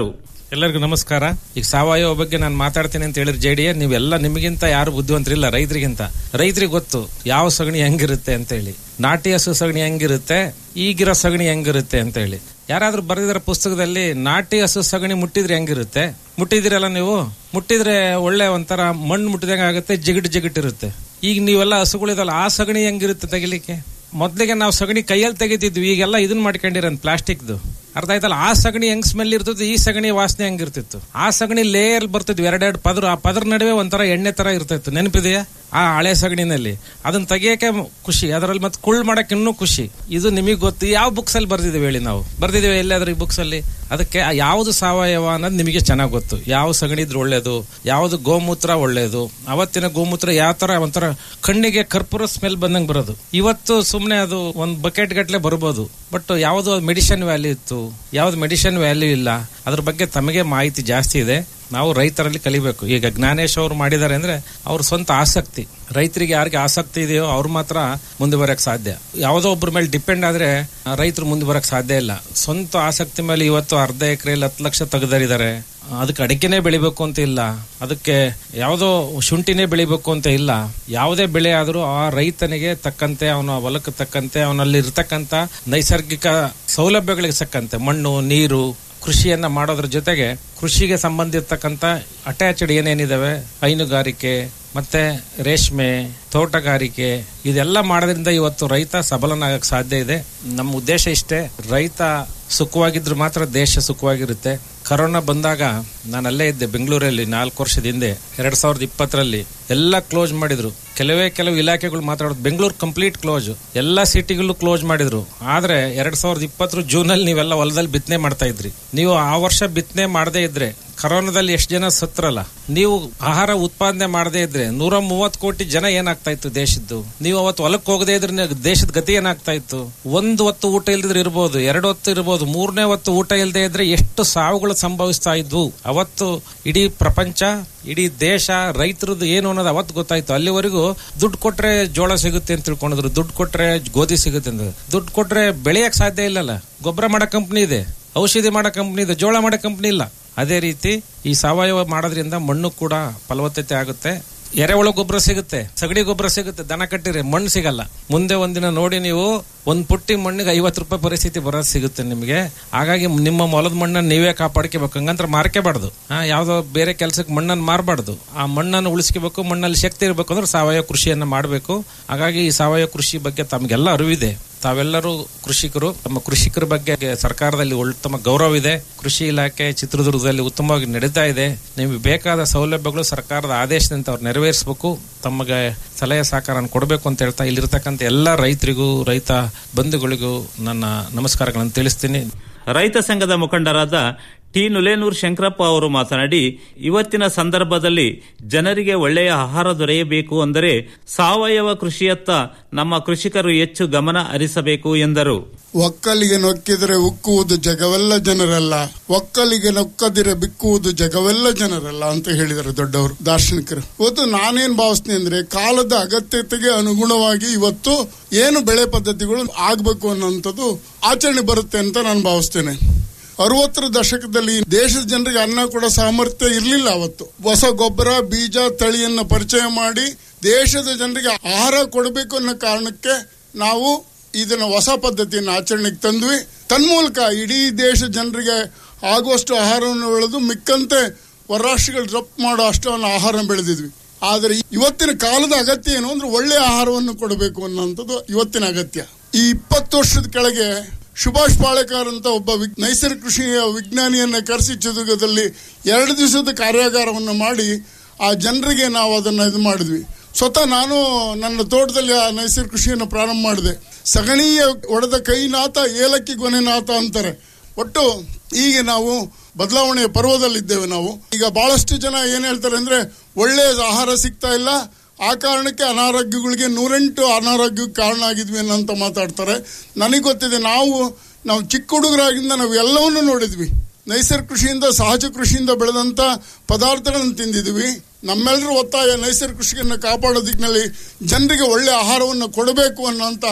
ಎಲ್ಲರಿಗೂ ನಮಸ್ಕಾರ ಈಗ ಸಾವಯವ ಬಗ್ಗೆ ನಾನು ಮಾತಾಡ್ತೀನಿ ಅಂತ ಹೇಳಿದ್ರೆ ಜೆ ಡಿ ಎ ನೀವೆಲ್ಲ ನಿಮಗಿಂತ ಯಾರು ಬುದ್ಧಿವಂತರಿಲ್ಲ ರೈತರಿಗಿಂತ ರೈತರಿಗೆ ಗೊತ್ತು ಯಾವ ಸಗಣಿ ಹೆಂಗಿರುತ್ತೆ ಅಂತ ಹೇಳಿ ನಾಟಿ ಹಸು ಸಗಣಿ ಹೆಂಗಿರುತ್ತೆ ಈಗಿರೋ ಸಗಣಿ ಹೆಂಗಿರುತ್ತೆ ಅಂತ ಹೇಳಿ ಯಾರಾದ್ರೂ ಬರೆದಿರೋ ಪುಸ್ತಕದಲ್ಲಿ ನಾಟಿ ಹಸು ಸಗಣಿ ಮುಟ್ಟಿದ್ರೆ ಹೆಂಗಿರುತ್ತೆ ಮುಟ್ಟಿದಿರಲ್ಲ ನೀವು ಮುಟ್ಟಿದ್ರೆ ಒಳ್ಳೆ ಒಂಥರ ಮಣ್ಣು ಮುಟ್ಟಿದಂಗೆ ಆಗುತ್ತೆ ಜಿಗಿಟ್ ಜಿಗಿಟ್ ಇರುತ್ತೆ ಈಗ ನೀವೆಲ್ಲ ಹಸುಗಳಿದಲ್ಲ ಆ ಸಗಣಿ ಹೆಂಗಿರುತ್ತೆ ತೆಗಿಲಿಕ್ಕೆ ಮೊದ್ಲಿಗೆ ನಾವು ಸಗಣಿ ಕೈಯಲ್ಲಿ ತೆಗಿತಿದ್ವಿ ಈಗೆಲ್ಲ ಇದನ್ನ ಮಾಡ್ಕೊಂಡಿರೋದು ಪ್ಲಾಸ್ಟಿಕ್ದು ಅರ್ಥ ಆಯ್ತಲ್ಲ ಆ ಸಗಣಿ ಹೆಂಗ್ ಸ್ಮೆಲ್ ಇರ್ತಿತ್ತು ಈ ಸಗಣಿ ವಾಸನೆ ಹೆಂಗಿರ್ತಿತ್ತು ಆ ಸಗಣಿ ಲೇಯರ್ ಬರ್ತಿದ್ವಿ ಎರಡೆರಡು ಪದ್ರ ಆ ಪದ್ರ ನಡುವೆ ಒಂಥರ ಎಣ್ಣೆ ತರ ಇರ್ತಿತ್ತು ನೆನಪಿದೆಯಾ ಆ ಹಳೆ ಸಗಣಿನಲ್ಲಿ ಅದನ್ನ ತೆಗಿಯಕ್ಕೆ ಖುಷಿ ಅದರಲ್ಲಿ ಮತ್ತೆ ಕುಳ್ ಮಾಡಕ್ಕೆ ಇನ್ನೂ ಖುಷಿ ಇದು ನಿಮಗೆ ಗೊತ್ತು ಯಾವ ಬುಕ್ಸ್ ಅಲ್ಲಿ ಬರ್ದಿದ್ದೀವಿ ಹೇಳಿ ನಾವು ಬರ್ದಿದ್ದೀವಿ ಎಲ್ಲಾದ್ರೂ ಈ ಬುಕ್ಸ್ ಅಲ್ಲಿ ಅದಕ್ಕೆ ಆ ಯಾವ್ದು ಸಾವಯವ ಅನ್ನೋದು ನಿಮಗೆ ಚೆನ್ನಾಗಿ ಗೊತ್ತು ಯಾವ ಸಗಣಿ ಇದ್ರೆ ಒಳ್ಳೇದು ಯಾವ್ದು ಗೋಮೂತ್ರ ಒಳ್ಳೇದು ಅವತ್ತಿನ ಗೋಮೂತ್ರ ಯಾವ ತರ ಒಂಥರ ಕಣ್ಣಿಗೆ ಕರ್ಪೂರ ಸ್ಮೆಲ್ ಬಂದಂಗೆ ಬರೋದು ಇವತ್ತು ಸುಮ್ಮನೆ ಅದು ಒಂದ್ ಬಕೆಟ್ ಗಟ್ಲೆ ಬರ್ಬೋದು ಬಟ್ ಯಾವ್ದು ಮೆಡಿಸಿನ್ ವ್ಯಾಲ್ಯೂ ಇತ್ತು ಯಾವ್ದು ಮೆಡಿಸಿನ್ ವ್ಯಾಲ್ಯೂ ಇಲ್ಲ ಅದ್ರ ಬಗ್ಗೆ ತಮಗೆ ಮಾಹಿತಿ ಜಾಸ್ತಿ ಇದೆ ನಾವು ರೈತರಲ್ಲಿ ಕಲಿಬೇಕು ಈಗ ಜ್ಞಾನೇಶ್ ಅವರು ಮಾಡಿದ್ದಾರೆ ಅಂದ್ರೆ ಅವ್ರ ಸ್ವಂತ ಆಸಕ್ತಿ ರೈತರಿಗೆ ಯಾರಿಗೆ ಆಸಕ್ತಿ ಇದೆಯೋ ಅವ್ರು ಮಾತ್ರ ಮುಂದೆ ಬರಕ್ ಸಾಧ್ಯ ಯಾವುದೋ ಒಬ್ಬರ ಮೇಲೆ ಡಿಪೆಂಡ್ ಆದ್ರೆ ರೈತರು ಮುಂದೆ ಬರಕ್ ಸಾಧ್ಯ ಇಲ್ಲ ಸ್ವಂತ ಆಸಕ್ತಿ ಮೇಲೆ ಇವತ್ತು ಅರ್ಧ ಎಕರೆಯಲ್ಲಿ ಹತ್ತು ಲಕ್ಷ ತೆಗೆದರಿದ್ದಾರೆ ಅದಕ್ಕೆ ಅಡಿಕೆನೇ ಬೆಳಿಬೇಕು ಅಂತ ಇಲ್ಲ ಅದಕ್ಕೆ ಯಾವುದೋ ಶುಂಠಿನೇ ಬೆಳಿಬೇಕು ಅಂತ ಇಲ್ಲ ಯಾವುದೇ ಬೆಳೆ ಆದರೂ ಆ ರೈತನಿಗೆ ತಕ್ಕಂತೆ ಅವನ ಹೊಲಕ್ಕೆ ತಕ್ಕಂತೆ ಅವನಲ್ಲಿ ಇರ್ತಕ್ಕಂಥ ನೈಸರ್ಗಿಕ ಸೌಲಭ್ಯಗಳಿಗೆ ತಕ್ಕಂತೆ ಮಣ್ಣು ನೀರು ಕೃಷಿಯನ್ನ ಮಾಡೋದ್ರ ಜೊತೆಗೆ ಕೃಷಿಗೆ ಸಂಬಂಧಿರ್ತಕ್ಕಂಥ ಅಟ್ಯಾಚ್ಡ್ ಏನೇನಿದಾವೆ ಹೈನುಗಾರಿಕೆ ಮತ್ತೆ ರೇಷ್ಮೆ ತೋಟಗಾರಿಕೆ ಇದೆಲ್ಲ ಮಾಡೋದ್ರಿಂದ ಇವತ್ತು ರೈತ ಸಬಲನಾಗಕ್ಕೆ ಸಾಧ್ಯ ಇದೆ ನಮ್ಮ ಉದ್ದೇಶ ಇಷ್ಟೇ ರೈತ ಸುಖವಾಗಿದ್ರು ಮಾತ್ರ ದೇಶ ಸುಖವಾಗಿರುತ್ತೆ ಕರೋನಾ ಬಂದಾಗ ನಾನು ಅಲ್ಲೇ ಇದ್ದೆ ಬೆಂಗಳೂರಲ್ಲಿ ನಾಲ್ಕು ವರ್ಷದ ಹಿಂದೆ ಎರಡ್ ಸಾವಿರದ ಇಪ್ಪತ್ತರಲ್ಲಿ ಎಲ್ಲ ಕ್ಲೋಸ್ ಮಾಡಿದ್ರು ಕೆಲವೇ ಕೆಲವು ಇಲಾಖೆಗಳು ಮಾತಾಡೋದು ಬೆಂಗಳೂರು ಕಂಪ್ಲೀಟ್ ಕ್ಲೋಸ್ ಎಲ್ಲ ಸಿಟಿಗಳು ಕ್ಲೋಸ್ ಮಾಡಿದ್ರು ಆದ್ರೆ ಎರಡ್ ಸಾವಿರದ ಇಪ್ಪತ್ತರ ಜೂನ್ ಅಲ್ಲಿ ನೀವೆಲ್ಲ ಹೊಲದಲ್ಲಿ ಬಿತ್ತನೆ ಮಾಡ್ತಾ ಇದ್ರಿ ನೀವು ಆ ವರ್ಷ ಬಿತ್ತನೆ ಮಾಡದೇ ಇದ್ರೆ ಕರೋನಾದಲ್ಲಿ ಎಷ್ಟು ಜನ ಸತ್ರಲ್ಲ ನೀವು ಆಹಾರ ಉತ್ಪಾದನೆ ಮಾಡದೇ ಇದ್ರೆ ನೂರ ಮೂವತ್ತು ಕೋಟಿ ಜನ ಏನಾಗ್ತಾ ಇತ್ತು ದೇಶದ್ದು ನೀವು ಅವತ್ತು ಹೊಲಕ್ಕೆ ಹೋಗದೇ ಇದ್ರೆ ನೆ- ದೇಶದ ಗತಿ ಏನಾಗ್ತಾ ಇತ್ತು ಒಂದು ಹೊತ್ತು ಊಟ ಇಲ್ದಿದ್ರೆ ಇರ್ಬೋದು ಎರಡು ಹೊತ್ತು ಇರ್ಬೋದು ಮೂರನೇ ಹೊತ್ತು ಊಟ ಇಲ್ಲದೆ ಇದ್ರೆ ಎಷ್ಟು ಸಾವುಗಳು ಸಂಭವಿಸ್ತಾ ಇದ್ವು ಅವತ್ತು ಇಡೀ ಪ್ರಪಂಚ ಇಡೀ ದೇಶ ರೈತರದ್ದು ಏನು ಅನ್ನೋದು ಅವತ್ತು ಗೊತ್ತಾಯ್ತು ಅಲ್ಲಿವರೆಗೂ ದುಡ್ಡು ಕೊಟ್ರೆ ಜೋಳ ಸಿಗುತ್ತೆ ಅಂತ ತಿಳ್ಕೊಂಡಿದ್ರು ದುಡ್ಡು ಕೊಟ್ರೆ ಗೋಧಿ ಸಿಗುತ್ತೆ ಅಂತ ದುಡ್ಡು ಕೊಟ್ರೆ ಬೆಳೆಯಕ್ ಸಾಧ್ಯ ಇಲ್ಲಲ್ಲ ಗೊಬ್ಬರ ಮಾಡೋ ಕಂಪ್ನಿ ಇದೆ ಔಷಧಿ ಮಾಡೋ ಕಂಪ್ನಿ ಇದೆ ಜೋಳ ಮಾಡೋ ಕಂಪ್ನಿ ಇಲ್ಲ ಅದೇ ರೀತಿ ಈ ಸಾವಯವ ಮಾಡೋದ್ರಿಂದ ಮಣ್ಣು ಕೂಡ ಫಲವತ್ತತೆ ಆಗುತ್ತೆ ಎರೆಹುಳ ಗೊಬ್ಬರ ಸಿಗುತ್ತೆ ಸಗಣಿ ಗೊಬ್ಬರ ಸಿಗುತ್ತೆ ದನ ಕಟ್ಟಿದ್ರೆ ಮಣ್ಣು ಸಿಗಲ್ಲ ಮುಂದೆ ಒಂದಿನ ನೋಡಿ ನೀವು ಒಂದ್ ಪುಟ್ಟಿ ಮಣ್ಣಿಗೆ ಐವತ್ತು ರೂಪಾಯಿ ಪರಿಸ್ಥಿತಿ ಬರೋದು ಸಿಗುತ್ತೆ ನಿಮಗೆ ಹಾಗಾಗಿ ನಿಮ್ಮ ಹೊಲದ ಮಣ್ಣನ್ನು ನೀವೇ ಕಾಪಾಡ್ಕೋಬೇಕು ಹಂಗಂದ್ರೆ ಮಾರ್ಕೋಬಾರ್ದು ಹಾ ಯಾವ್ದೋ ಬೇರೆ ಕೆಲಸಕ್ಕೆ ಮಣ್ಣನ್ನು ಮಾರಬಾರ್ದು ಆ ಮಣ್ಣನ್ನು ಉಳಿಸ್ಕೋಬೇಕು ಮಣ್ಣಲ್ಲಿ ಶಕ್ತಿ ಇರಬೇಕು ಅಂದ್ರೆ ಸಾವಯವ ಕೃಷಿಯನ್ನ ಮಾಡಬೇಕು ಹಾಗಾಗಿ ಈ ಸಾವಯವ ಕೃಷಿ ಬಗ್ಗೆ ತಮಗೆಲ್ಲ ಅರಿವಿದೆ ತಾವೆಲ್ಲರೂ ಕೃಷಿಕರು ತಮ್ಮ ಕೃಷಿಕರ ಬಗ್ಗೆ ಸರ್ಕಾರದಲ್ಲಿ ಉತ್ತಮ ಗೌರವ ಇದೆ ಕೃಷಿ ಇಲಾಖೆ ಚಿತ್ರದುರ್ಗದಲ್ಲಿ ಉತ್ತಮವಾಗಿ ನಡೀತಾ ಇದೆ ನಿಮಗೆ ಬೇಕಾದ ಸೌಲಭ್ಯಗಳು ಸರ್ಕಾರದ ಆದೇಶದಂತೆ ಅವ್ರು ನೆರವೇರಿಸಬೇಕು ತಮಗೆ ಸಲಹೆ ಸಹಕಾರ ಕೊಡಬೇಕು ಅಂತ ಹೇಳ್ತಾ ಇಲ್ಲಿರ್ತಕ್ಕಂಥ ಎಲ್ಲ ರೈತರಿಗೂ ರೈತ ಬಂಧುಗಳಿಗೂ ನನ್ನ ನಮಸ್ಕಾರಗಳನ್ನು ತಿಳಿಸ್ತೀನಿ ರೈತ ಸಂಘದ ಮುಖಂಡರಾದ ಟಿ ನುಲೇನೂರ್ ಶಂಕರಪ್ಪ ಅವರು ಮಾತನಾಡಿ ಇವತ್ತಿನ ಸಂದರ್ಭದಲ್ಲಿ ಜನರಿಗೆ ಒಳ್ಳೆಯ ಆಹಾರ ದೊರೆಯಬೇಕು ಅಂದರೆ ಸಾವಯವ ಕೃಷಿಯತ್ತ ನಮ್ಮ ಕೃಷಿಕರು ಹೆಚ್ಚು ಗಮನ ಹರಿಸಬೇಕು ಎಂದರು ಒಕ್ಕಲಿಗೆ ನೊಕ್ಕಿದರೆ ಉಕ್ಕುವುದು ಜಗವೆಲ್ಲ ಜನರಲ್ಲ ಒಕ್ಕಲಿಗೆ ನೊಕ್ಕದಿರೆ ಬಿಕ್ಕುವುದು ಜಗವೆಲ್ಲ ಜನರಲ್ಲ ಅಂತ ಹೇಳಿದರು ದೊಡ್ಡವರು ದಾರ್ಶನಿಕರು ಇವತ್ತು ನಾನೇನ್ ಭಾವಿಸ್ತೀನಿ ಅಂದ್ರೆ ಕಾಲದ ಅಗತ್ಯತೆಗೆ ಅನುಗುಣವಾಗಿ ಇವತ್ತು ಏನು ಬೆಳೆ ಪದ್ಧತಿಗಳು ಆಗ್ಬೇಕು ಅನ್ನೋಂಥದ್ದು ಆಚರಣೆ ಬರುತ್ತೆ ಅಂತ ನಾನು ಭಾವಿಸ್ತೇನೆ ಅರವತ್ತರ ದಶಕದಲ್ಲಿ ದೇಶದ ಜನರಿಗೆ ಅನ್ನ ಕೊಡೋ ಸಾಮರ್ಥ್ಯ ಇರಲಿಲ್ಲ ಅವತ್ತು ಹೊಸ ಗೊಬ್ಬರ ಬೀಜ ತಳಿಯನ್ನ ಪರಿಚಯ ಮಾಡಿ ದೇಶದ ಜನರಿಗೆ ಆಹಾರ ಕೊಡಬೇಕು ಅನ್ನೋ ಕಾರಣಕ್ಕೆ ನಾವು ಇದನ್ನ ಹೊಸ ಪದ್ಧತಿಯನ್ನು ಆಚರಣೆಗೆ ತಂದ್ವಿ ತನ್ಮೂಲಕ ಇಡೀ ದೇಶದ ಜನರಿಗೆ ಆಗುವಷ್ಟು ಆಹಾರವನ್ನು ಬೆಳೆದು ಮಿಕ್ಕಂತೆ ಹೊರರಾಷ್ಟ್ರಗಳು ರಫ್ತು ಮಾಡೋ ಅಷ್ಟು ಆಹಾರ ಬೆಳೆದಿದ್ವಿ ಆದರೆ ಇವತ್ತಿನ ಕಾಲದ ಅಗತ್ಯ ಏನು ಅಂದ್ರೆ ಒಳ್ಳೆ ಆಹಾರವನ್ನು ಕೊಡಬೇಕು ಅನ್ನೋಂಥದ್ದು ಇವತ್ತಿನ ಅಗತ್ಯ ಈ ಇಪ್ಪತ್ತು ವರ್ಷದ ಕೆಳಗೆ ಸುಭಾಷ್ ಪಾಳೇಕರ್ ಅಂತ ಒಬ್ಬ ವಿಗ್- ನೈಸರ್ಗಿಕ ಕೃಷಿಯ ವಿಜ್ಞಾನಿಯನ್ನ ಕರೆಸಿ ಚಿತ್ರದುರ್ಗದಲ್ಲಿ ಎರಡು ದಿವಸದ ಕಾರ್ಯಾಗಾರವನ್ನು ಮಾಡಿ ಆ ಜನರಿಗೆ ನಾವು ಅದನ್ನ ಇದು ಮಾಡಿದ್ವಿ ಸ್ವತಃ ನಾನು ನನ್ನ ತೋಟದಲ್ಲಿ ಆ ನೈಸರ್ಗಿಕ ಕೃಷಿಯನ್ನು ಪ್ರಾರಂಭ ಮಾಡಿದೆ ಸಗಣಿಯ ಒಡೆದ ಕೈನಾಥ ಏಲಕ್ಕಿ ಗೊನೆನಾಥ ಅಂತಾರೆ ಒಟ್ಟು ಈಗ ನಾವು ಬದಲಾವಣೆಯ ಪರ್ವದಲ್ಲಿದ್ದೇವೆ ನಾವು ಈಗ ಬಹಳಷ್ಟು ಜನ ಏನ್ ಹೇಳ್ತಾರೆ ಅಂದ್ರೆ ಒಳ್ಳೆ ಆಹಾರ ಸಿಗ್ತಾ ಇಲ್ಲ ಆ ಕಾರಣಕ್ಕೆ ಅನಾರೋಗ್ಯಗಳಿಗೆ ನೂರೆಂಟು ಅನಾರೋಗ್ಯಕ್ಕೆ ಕಾರಣ ಆಗಿದ್ವಿ ಅನ್ನಂತ ಮಾತಾಡ್ತಾರೆ ನನಗೆ ಗೊತ್ತಿದೆ ನಾವು ನಾವು ಚಿಕ್ಕ ಹುಡುಗರಾಗಿಂದ ನಾವು ಎಲ್ಲವನ್ನೂ ನೋಡಿದ್ವಿ ನೈಸರ್ಗಿಕ ಕೃಷಿಯಿಂದ ಸಹಜ ಕೃಷಿಯಿಂದ ಬೆಳೆದಂತ ಪದಾರ್ಥಗಳನ್ನು ತಿಂದಿದ್ವಿ ನಮ್ಮೆಲ್ಲರ ಒತ್ತಾಯ ನೈಸರ್ಗಿಕ ಕೃಷಿಯನ್ನು ಕಾಪಾಡೋ ದಿಕ್ಕಿನಲ್ಲಿ ಜನರಿಗೆ ಒಳ್ಳೆ ಆಹಾರವನ್ನು ಕೊಡಬೇಕು ಅನ್ನೋಂಥ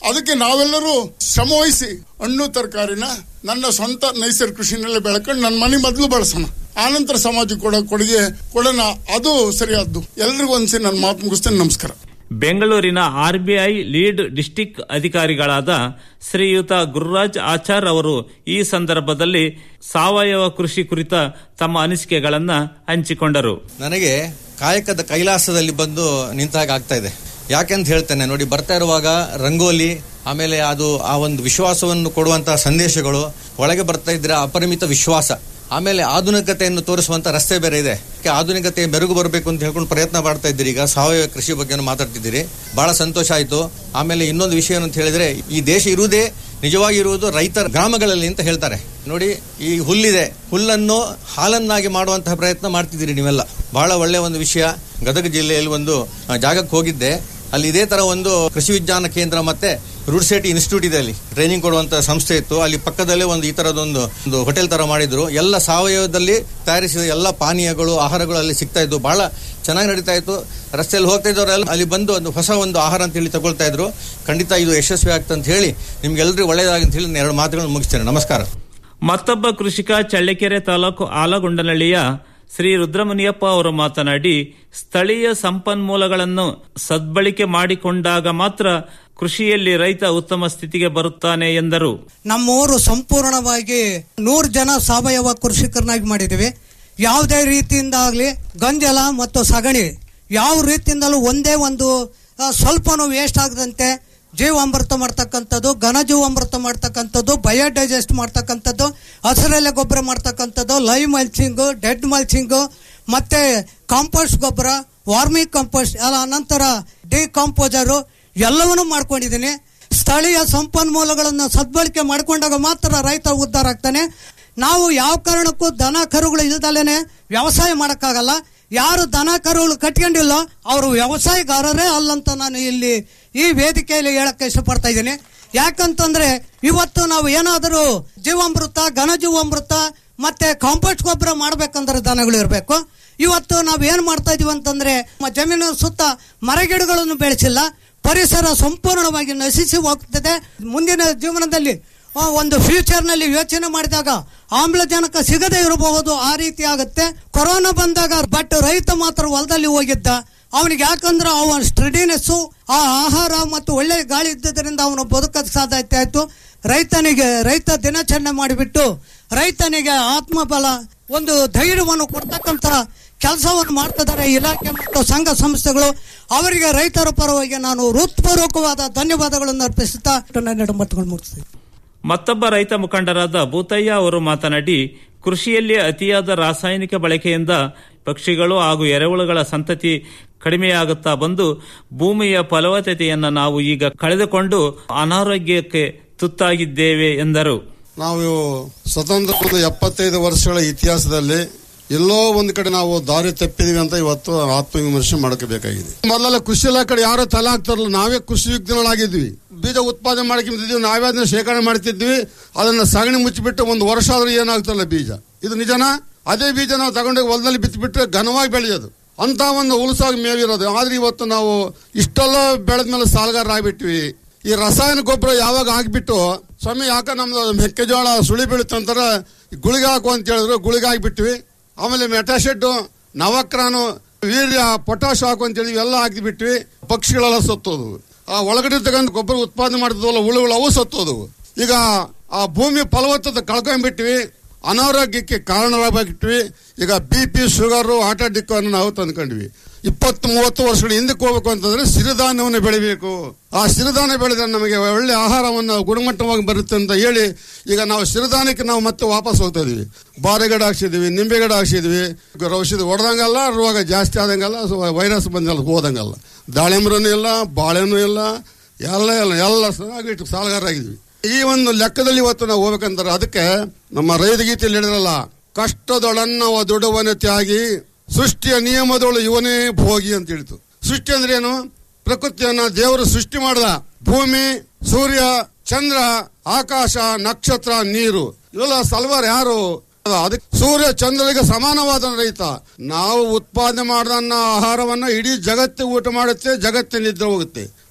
ಅದಕ್ಕೆ ನಾವೆಲ್ಲರೂ ಶ್ರಮ ವಹಿಸಿ ಹಣ್ಣು ತರಕಾರಿನ ನನ್ನ ಸ್ವಂತ ನೈಸರ್ಗಿಕ ಕೃಷಿನಲ್ಲೇ ಬೆಳ್ಕೊಂಡು ನನ್ನ ಮನೆ ಮೊದಲು ಬಳಸೋಣ ಆನಂತರ ಸಮಾಜಕ್ಕೆ ಕೊಡೋ ಕೊಡುಗೆ ಕೊಡೋಣ ಅದು ಸರಿಯಾದ್ದು ಎಲ್ರಿಗೂ ಒಂದ್ಸಿ ನನ್ನ ಮಾತು ಮುಗಿಸ್ತೇನೆ ನಮಸ್ಕಾರ ಬೆಂಗಳೂರಿನ ಆರ್ಬಿಐ ಲೀಡ್ ಡಿಸ್ಟಿಕ್ ಅಧಿಕಾರಿಗಳಾದ ಶ್ರೀಯುತ ಗುರುರಾಜ್ ಆಚಾರ್ ಅವರು ಈ ಸಂದರ್ಭದಲ್ಲಿ ಸಾವಯವ ಕೃಷಿ ಕುರಿತ ತಮ್ಮ ಅನಿಸಿಕೆಗಳನ್ನ ಹಂಚಿಕೊಂಡರು ನನಗೆ ಕಾಯಕದ ಕೈಲಾಸದಲ್ಲಿ ಬಂದು ನಿಂತಾಗ ಆಗ್ತಾ ಇದೆ ಯಾಕೆಂತ ಹೇಳ್ತೇನೆ ನೋಡಿ ಬರ್ತಾ ಇರುವಾಗ ರಂಗೋಲಿ ಆಮೇಲೆ ಅದು ಆ ಒಂದು ವಿಶ್ವಾಸವನ್ನು ಕೊಡುವಂತಹ ಸಂದೇಶಗಳು ಒಳಗೆ ಬರ್ತಾ ಇದ್ರೆ ಅಪರಿಮಿತ ವಿಶ್ವಾಸ ಆಮೇಲೆ ಆಧುನಿಕತೆಯನ್ನು ತೋರಿಸುವಂತ ರಸ್ತೆ ಬೇರೆ ಇದೆ ಅದಕ್ಕೆ ಆಧುನಿಕತೆ ಮೆರುಗು ಬರಬೇಕು ಅಂತ ಹೇಳ್ಕೊಂಡು ಪ್ರಯತ್ನ ಮಾಡ್ತಾ ಇದ್ದೀರಿ ಈಗ ಸಾವಯವ ಕೃಷಿ ಬಗ್ಗೆ ಮಾತಾಡ್ತಿದ್ದೀರಿ ಬಹಳ ಸಂತೋಷ ಆಯ್ತು ಆಮೇಲೆ ಇನ್ನೊಂದು ವಿಷಯ ಅಂತ ಹೇಳಿದ್ರೆ ಈ ದೇಶ ಇರುವುದೇ ನಿಜವಾಗಿ ಇರುವುದು ರೈತರ ಗ್ರಾಮಗಳಲ್ಲಿ ಅಂತ ಹೇಳ್ತಾರೆ ನೋಡಿ ಈ ಹುಲ್ಲಿದೆ ಹುಲ್ಲನ್ನು ಹಾಲನ್ನಾಗಿ ಮಾಡುವಂತಹ ಪ್ರಯತ್ನ ಮಾಡ್ತಿದ್ದೀರಿ ನೀವೆಲ್ಲ ಬಹಳ ಒಳ್ಳೆಯ ಒಂದು ವಿಷಯ ಗದಗ ಜಿಲ್ಲೆಯಲ್ಲಿ ಒಂದು ಆ, ಜಾಗಕ್ಕೆ ಹೋಗಿದ್ದೆ ಅಲ್ಲಿ ಇದೇ ತರ ಒಂದು ಕೃಷಿ ವಿಜ್ಞಾನ ಕೇಂದ್ರ ಮತ್ತೆ ರೂಡ್ಸೆಟಿ ಇನ್ಸ್ಟಿಟ್ಯೂಟ್ ಇದೆ ಅಲ್ಲಿ ಟ್ರೈನಿಂಗ್ ಕೊಡುವಂತ ಸಂಸ್ಥೆ ಇತ್ತು ಅಲ್ಲಿ ಪಕ್ಕದಲ್ಲೇ ಒಂದು ಈ ತರದೊಂದು ಒಂದು ಹೋಟೆಲ್ ತರ ಮಾಡಿದ್ರು ಎಲ್ಲ ಸಾವಯವದಲ್ಲಿ ತಯಾರಿಸಿದ ಎಲ್ಲ ಪಾನೀಯಗಳು ಆಹಾರಗಳು ಅಲ್ಲಿ ಸಿಗ್ತಾ ಇದ್ವು ಬಹಳ ಚೆನ್ನಾಗಿ ನಡೀತಾ ಇತ್ತು ರಸ್ತೆಯಲ್ಲಿ ಹೋಗ್ತಾ ಇದ್ದವರೆಲ್ಲ ಅಲ್ಲಿ ಬಂದು ಒಂದು ಹೊಸ ಒಂದು ಆಹಾರ ಅಂತ ಹೇಳಿ ತಗೊಳ್ತಾ ಇದ್ರು ಖಂಡಿತ ಇದು ಯಶಸ್ವಿ ಆಗ್ತದೆ ಅಂತ ಹೇಳಿ ನಿಮ್ಗೆಲ್ಲರಿಗೂ ಒಳ್ಳೆಯದಾಗಿ ಅಂತ ಹೇಳಿ ನಾನು ಎರಡು ಮಾತುಗಳನ್ನು ಮುಗಿಸ್ತೇನೆ ನಮಸ್ಕಾರ ಮತ್ತೊಬ್ಬ ಕೃಷಿಕ ಚಳ್ಳಕೆರೆ ತಾಲೂಕು ಆಲಗೊಂಡನಹಳ್ಳಿಯ ಶ್ರೀ ರುದ್ರಮುನಿಯಪ್ಪ ಅವರು ಮಾತನಾಡಿ ಸ್ಥಳೀಯ ಸಂಪನ್ಮೂಲಗಳನ್ನು ಸದ್ಬಳಕೆ ಮಾಡಿಕೊಂಡಾಗ ಮಾತ್ರ ಕೃಷಿಯಲ್ಲಿ ರೈತ ಉತ್ತಮ ಸ್ಥಿತಿಗೆ ಬರುತ್ತಾನೆ ಎಂದರು ನಮ್ಮೂರು ಸಂಪೂರ್ಣವಾಗಿ ನೂರು ಜನ ಸಾವಯವ ಕೃಷಿಕರನ್ನಾಗಿ ಮಾಡಿದ್ದೀವಿ ಯಾವುದೇ ರೀತಿಯಿಂದ ಆಗಲಿ ಗಂಜಲ ಮತ್ತು ಸಗಣಿ ಯಾವ ರೀತಿಯಿಂದಲೂ ಒಂದೇ ಒಂದು ಆ, ಸ್ವಲ್ಪನೂ ವೇಸ್ಟ್ ಆಗದಂತೆ ಜೀವಾಮೃತ ಮಾಡ್ತಕ್ಕಂಥದ್ದು ಘನಜೀವಾಮೃತ ಮಾಡ್ತಕ್ಕಂಥದ್ದು ಬಯೋಡೈಜೆಸ್ಟ್ ಮಾಡ್ತಕ್ಕಂಥದ್ದು ಹಸಿರೆಲೆ ಗೊಬ್ಬರ ಮಾಡ್ತಕ್ಕಂಥದ್ದು ಲೈವ್ ಮಲ್ಚಿಂಗು ಡೆಡ್ ಮಲ್ಚಿಂಗು ಮತ್ತೆ ಕಾಂಪೋಸ್ಟ್ ಗೊಬ್ಬರ ವಾರ್ಮಿಂಗ್ ಕಾಂಪೋಸ್ಟ್ ಅಲ್ಲ ಅನಂತರ ಡಿಕಾಂಪೋಸರು ಎಲ್ಲವನ್ನೂ ಮಾಡ್ಕೊಂಡಿದ್ದೀನಿ ಸ್ಥಳೀಯ ಸಂಪನ್ಮೂಲಗಳನ್ನು ಸದ್ಬಳಕೆ ಮಾಡಿಕೊಂಡಾಗ ಮಾತ್ರ ರೈತ ಉದ್ಧಾರ ಆಗ್ತಾನೆ ನಾವು ಯಾವ ಕಾರಣಕ್ಕೂ ದನ ಕರುಗಳು ಇಲ್ದಲೇನೆ ವ್ಯವಸಾಯ ಮಾಡೋಕ್ಕಾಗಲ್ಲ ಯಾರು ದನ ಕರುಗಳು ಕಟ್ಕೊಂಡಿಲ್ಲ ಅವರು ವ್ಯವಸಾಯಗಾರರೇ ಅಲ್ಲಂತ ನಾನು ಇಲ್ಲಿ ಈ ವೇದಿಕೆಯಲ್ಲಿ ಹೇಳಕ್ಕೆ ಇಷ್ಟಪಡ್ತಾ ಇದ್ದೀನಿ ಯಾಕಂತಂದ್ರೆ ಇವತ್ತು ನಾವು ಏನಾದರೂ ಜೀವಾಮೃತ ಘನಜೀವಾಮೃತ ಮತ್ತೆ ಕಾಂಪೋಸ್ಟ್ ಗೊಬ್ಬರ ಮಾಡ್ಬೇಕಂದ್ರೆ ದನಗಳು ಇರಬೇಕು ಇವತ್ತು ನಾವು ಏನ್ ಮಾಡ್ತಾ ಇದೀವಿ ಅಂತಂದ್ರೆ ನಮ್ಮ ಜಮೀನು ಸುತ್ತ ಮರಗಿಡಗಳನ್ನು ಬೆಳೆಸಿಲ್ಲ ಪರಿಸರ ಸಂಪೂರ್ಣವಾಗಿ ನಶಿಸಿ ಹೋಗ್ತದೆ ಮುಂದಿನ ಜೀವನದಲ್ಲಿ ಆ, ಒಂದು ಫ್ಯೂಚರ್ ನಲ್ಲಿ ಯೋಚನೆ ಮಾಡಿದಾಗ ಆಮ್ಲಜನಕ ಸಿಗದೇ ಇರಬಹುದು ಆ ರೀತಿ ಆಗುತ್ತೆ ಕೊರೋನಾ ಬಂದಾಗ ಬಟ್ ರೈತ ಮಾತ್ರ ಹೊಲದಲ್ಲಿ ಹೋಗಿದ್ದ ಅವನಿಗೆ ಯಾಕಂದ್ರೆ ಅವನ ಸ್ಟಡಿನೆಸ್ ಆ ಆಹಾರ ಮತ್ತು ಒಳ್ಳೆ ಗಾಳಿ ಇದ್ದದರಿಂದ ಅವನು ಬದುಕಕ್ಕೆ ಸಾಧ್ಯತೆ ಆಯ್ತು ರೈತನಿಗೆ ರೈತ ದಿನಾಚರಣೆ ಮಾಡಿಬಿಟ್ಟು ರೈತನಿಗೆ ಆತ್ಮಬಲ ಒಂದು ಧೈರ್ಯವನ್ನು ಕೊಡ್ತಕ್ಕಂತ ಕೆಲಸವನ್ನು ಮಾಡ್ತಿದ್ದಾರೆ ಇಲಾಖೆ ಮತ್ತು ಸಂಘ ಸಂಸ್ಥೆಗಳು ಅವರಿಗೆ ರೈತರ ಪರವಾಗಿ ನಾನು ಹೃತ್ಪೂರ್ವಕವಾದ ಧನ್ಯವಾದಗಳನ್ನು ಅರ್ಪಿಸುತ್ತಾ ನನ್ನ ಮಾತುಗಳು ಮುಗಿಸ್ತೀನಿ ಮತ್ತೊಬ್ಬ ರೈತ ಮುಖಂಡರಾದ ಭೂತಯ್ಯ ಅವರು ಮಾತನಾಡಿ ಕೃಷಿಯಲ್ಲಿ ಅತಿಯಾದ ರಾಸಾಯನಿಕ ಬಳಕೆಯಿಂದ ಪಕ್ಷಿಗಳು ಹಾಗೂ ಎರೆಹುಳುಗಳ ಸಂತತಿ ಕಡಿಮೆಯಾಗುತ್ತಾ ಬಂದು ಭೂಮಿಯ ಫಲವತ್ತತೆಯನ್ನು ನಾವು ಈಗ ಕಳೆದುಕೊಂಡು ಅನಾರೋಗ್ಯಕ್ಕೆ ತುತ್ತಾಗಿದ್ದೇವೆ ಎಂದರು ನಾವು ಸ್ವತಂತ್ರ ಎಪ್ಪತ್ತೈದು ವರ್ಷಗಳ ಇತಿಹಾಸದಲ್ಲಿ ಎಲ್ಲೋ ಒಂದ್ ಕಡೆ ನಾವು ದಾರಿ ತಪ್ಪಿದೀವಿ ಅಂತ ಇವತ್ತು ಆತ್ಮವಿಮರ್ಶೆ ಮಾಡ್ಕೋಬೇಕಾಗಿದೆ ಮೊದಲೆಲ್ಲ ಕೃಷಿ ಇಲಾಖೆ ಕಡೆ ಯಾರೋ ತಲೆ ಹಾಕ್ತಾರಲ್ಲ ನಾವೇ ಕೃಷಿ ವಿಜ್ಞಾನಗಳಾಗಿದ್ವಿ ಬೀಜ ಉತ್ಪಾದನೆ ಮಾಡ್ಕೊಂತಿದ್ವಿ ನಾವೇ ಅದನ್ನ ಶೇಖರಣೆ ಮಾಡ್ತಿದ್ವಿ ಅದನ್ನ ಸಗಣಿ ಮುಚ್ಚಿಬಿಟ್ಟು ಒಂದು ವರ್ಷ ಆದ್ರೂ ಏನಾಗ್ತಾರಲ್ಲ ಬೀಜ ಇದು ನಿಜನಾ ಅದೇ ಬೀಜ ನಾವು ತಗೊಂಡೋಗಿ ಹೊಲದಲ್ಲಿ ಬಿತ್ತಿಬಿಟ್ರೆ ಘನವಾಗಿ ಬೆಳೆಯೋದು ಅಂತ ಒಂದು ಉಲಸಾಗಿ ಮೇವಿರೋದು ಆದ್ರೆ ಇವತ್ತು ನಾವು ಇಷ್ಟೆಲ್ಲ ಬೆಳೆದ ಮೇಲೆ ಸಾಲಗಾರ ಆಗ್ಬಿಟ್ವಿ ಈ ರಾಸಾಯನಿಕ ಗೊಬ್ಬರ ಯಾವಾಗ ಹಾಕ್ಬಿಟ್ಟು ಸ್ವಾಮಿ ಯಾಕ ನಮ್ದು ಮೆಕ್ಕೆಜೋಳ ಸುಳಿ ಬೀಳುತ್ತೆ ಅಂತಾರ ಗುಳಿಗೆ ಹಾಕು ಅಂತ ಹೇಳಿದ್ರು ಗುಳಿಗೆ ಹಾಕ್ಬಿಟ್ವಿ ಆಮೇಲೆ ಮೆಟಾಶೆಡ್ ನವಕ್ರಾನು ವೀರ್ಯ ಪೊಟಾಶ್ ಹಾಕು ಅಂತ ಹೇಳಿದ್ವಿ ಎಲ್ಲ ಹಾಕಿಬಿಟ್ವಿ ಪಕ್ಷಿಗಳೆಲ್ಲ ಸತ್ತೋದು ಆ ಒಳಗಡೆ ತಗೊಂಡು ಗೊಬ್ಬರ ಉತ್ಪಾದನೆ ಮಾಡಿದ್ವಲ್ಲ ಹುಳುಗಳು ಅವು ಸತ್ತೋದು ಈಗ ಆ ಭೂಮಿ ಫಲವತ್ತತೆ ಕಳ್ಕೊಂಡ್ಬಿಟ್ವಿ ಅನಾರೋಗ್ಯಕ್ಕೆ ಕಾರಣರಾಗ್ಬಿಟ್ವಿ ಈಗ B P sugar heart attack ಅನ್ನು ನಾವು ತಂದ್ಕೊಂಡ್ವಿ ಇಪ್ಪತ್ತು ಮೂವತ್ತು ವರ್ಷಗಳ ಹಿಂದಕ್ಕೆ ಹೋಗ್ಬೇಕು ಅಂತಂದ್ರೆ ಸಿರಿಧಾನ್ಯವನ್ನು ಬೆಳಿಬೇಕು ಆ ಸಿರಿಧಾನ್ಯ ಬೆಳೆದ್ರೆ ನಮಗೆ ಒಳ್ಳೆ ಆಹಾರವನ್ನು ಗುಣಮಟ್ಟವಾಗಿ ಬರುತ್ತೆ ಅಂತ ಹೇಳಿ ಈಗ ನಾವು ಸಿರಿಧಾನ್ಯಕ್ಕೆ ನಾವು ಮತ್ತೆ ವಾಪಸ್ ಹೋಗ್ತಾ ಇದೀವಿ ಬಾರೆಗಡ ಹಾಕ್ಸಿದೀವಿ ನಿಂಬೆ ಗಿಡ ಹಾಕ್ಸಿದ್ವಿ ಔಷಧಿ ಹೊಡೆದಂಗಲ್ಲ ರೋಗ ಜಾಸ್ತಿ ಆದಂಗಲ್ಲ ಸೊ ವೈರಸ್ ಬಂದಲ್ಲ ಹೋದಂಗಲ್ಲ ದಾಳಿಂಬ್ರನೂ ಇಲ್ಲ ಬಾಳೆನೂ ಇಲ್ಲ ಎಲ್ಲ ಎಲ್ಲ ಎಲ್ಲ ಸರಿಯಾಗಿಟ್ಟು ಸಾಲಗಾರರಾಗಿದ್ವಿ ಈ ಒಂದು ಲೆಕ್ಕದಲ್ಲಿ ಇವತ್ತು ನಾವು ಹೋಗ್ಬೇಕಂತಾರೆ ಅದಕ್ಕೆ ನಮ್ಮ ರೈತ ಗೀತೆಯಲ್ಲಿ ಹೇಳಿದ್ರಲ್ಲ ಕಷ್ಟದೊಳನ್ನವ ದುಡುವನ ತ್ಯಾಗಿ ಸೃಷ್ಟಿಯ ನಿಯಮದೊಳು ಇವನೇ ಭೋಗಿ ಅಂತ ಹೇಳಿತು ಸೃಷ್ಟಿ ಅಂದ್ರೆ ಏನು ಪ್ರಕೃತಿಯನ್ನ ದೇವರು ಸೃಷ್ಟಿ ಮಾಡ್ದ ಭೂಮಿ ಸೂರ್ಯ ಚಂದ್ರ ಆಕಾಶ ನಕ್ಷತ್ರ ನೀರು ಇವೆಲ್ಲ ಸಲ್ವಾರ್ ಯಾರು ಅದಕ್ಕೆ ಸೂರ್ಯ ಚಂದ್ರರಿಗೆ ಸಮಾನವಾದ ರೈತ ನಾವು ಉತ್ಪಾದನೆ ಮಾಡಿದ ಆಹಾರವನ್ನ ಇಡೀ ಜಗತ್ತು ಊಟ ಮಾಡುತ್ತೆ ಜಗತ್ತೇ ನಿದ್ರೆ ಹೋಗುತ್ತೆ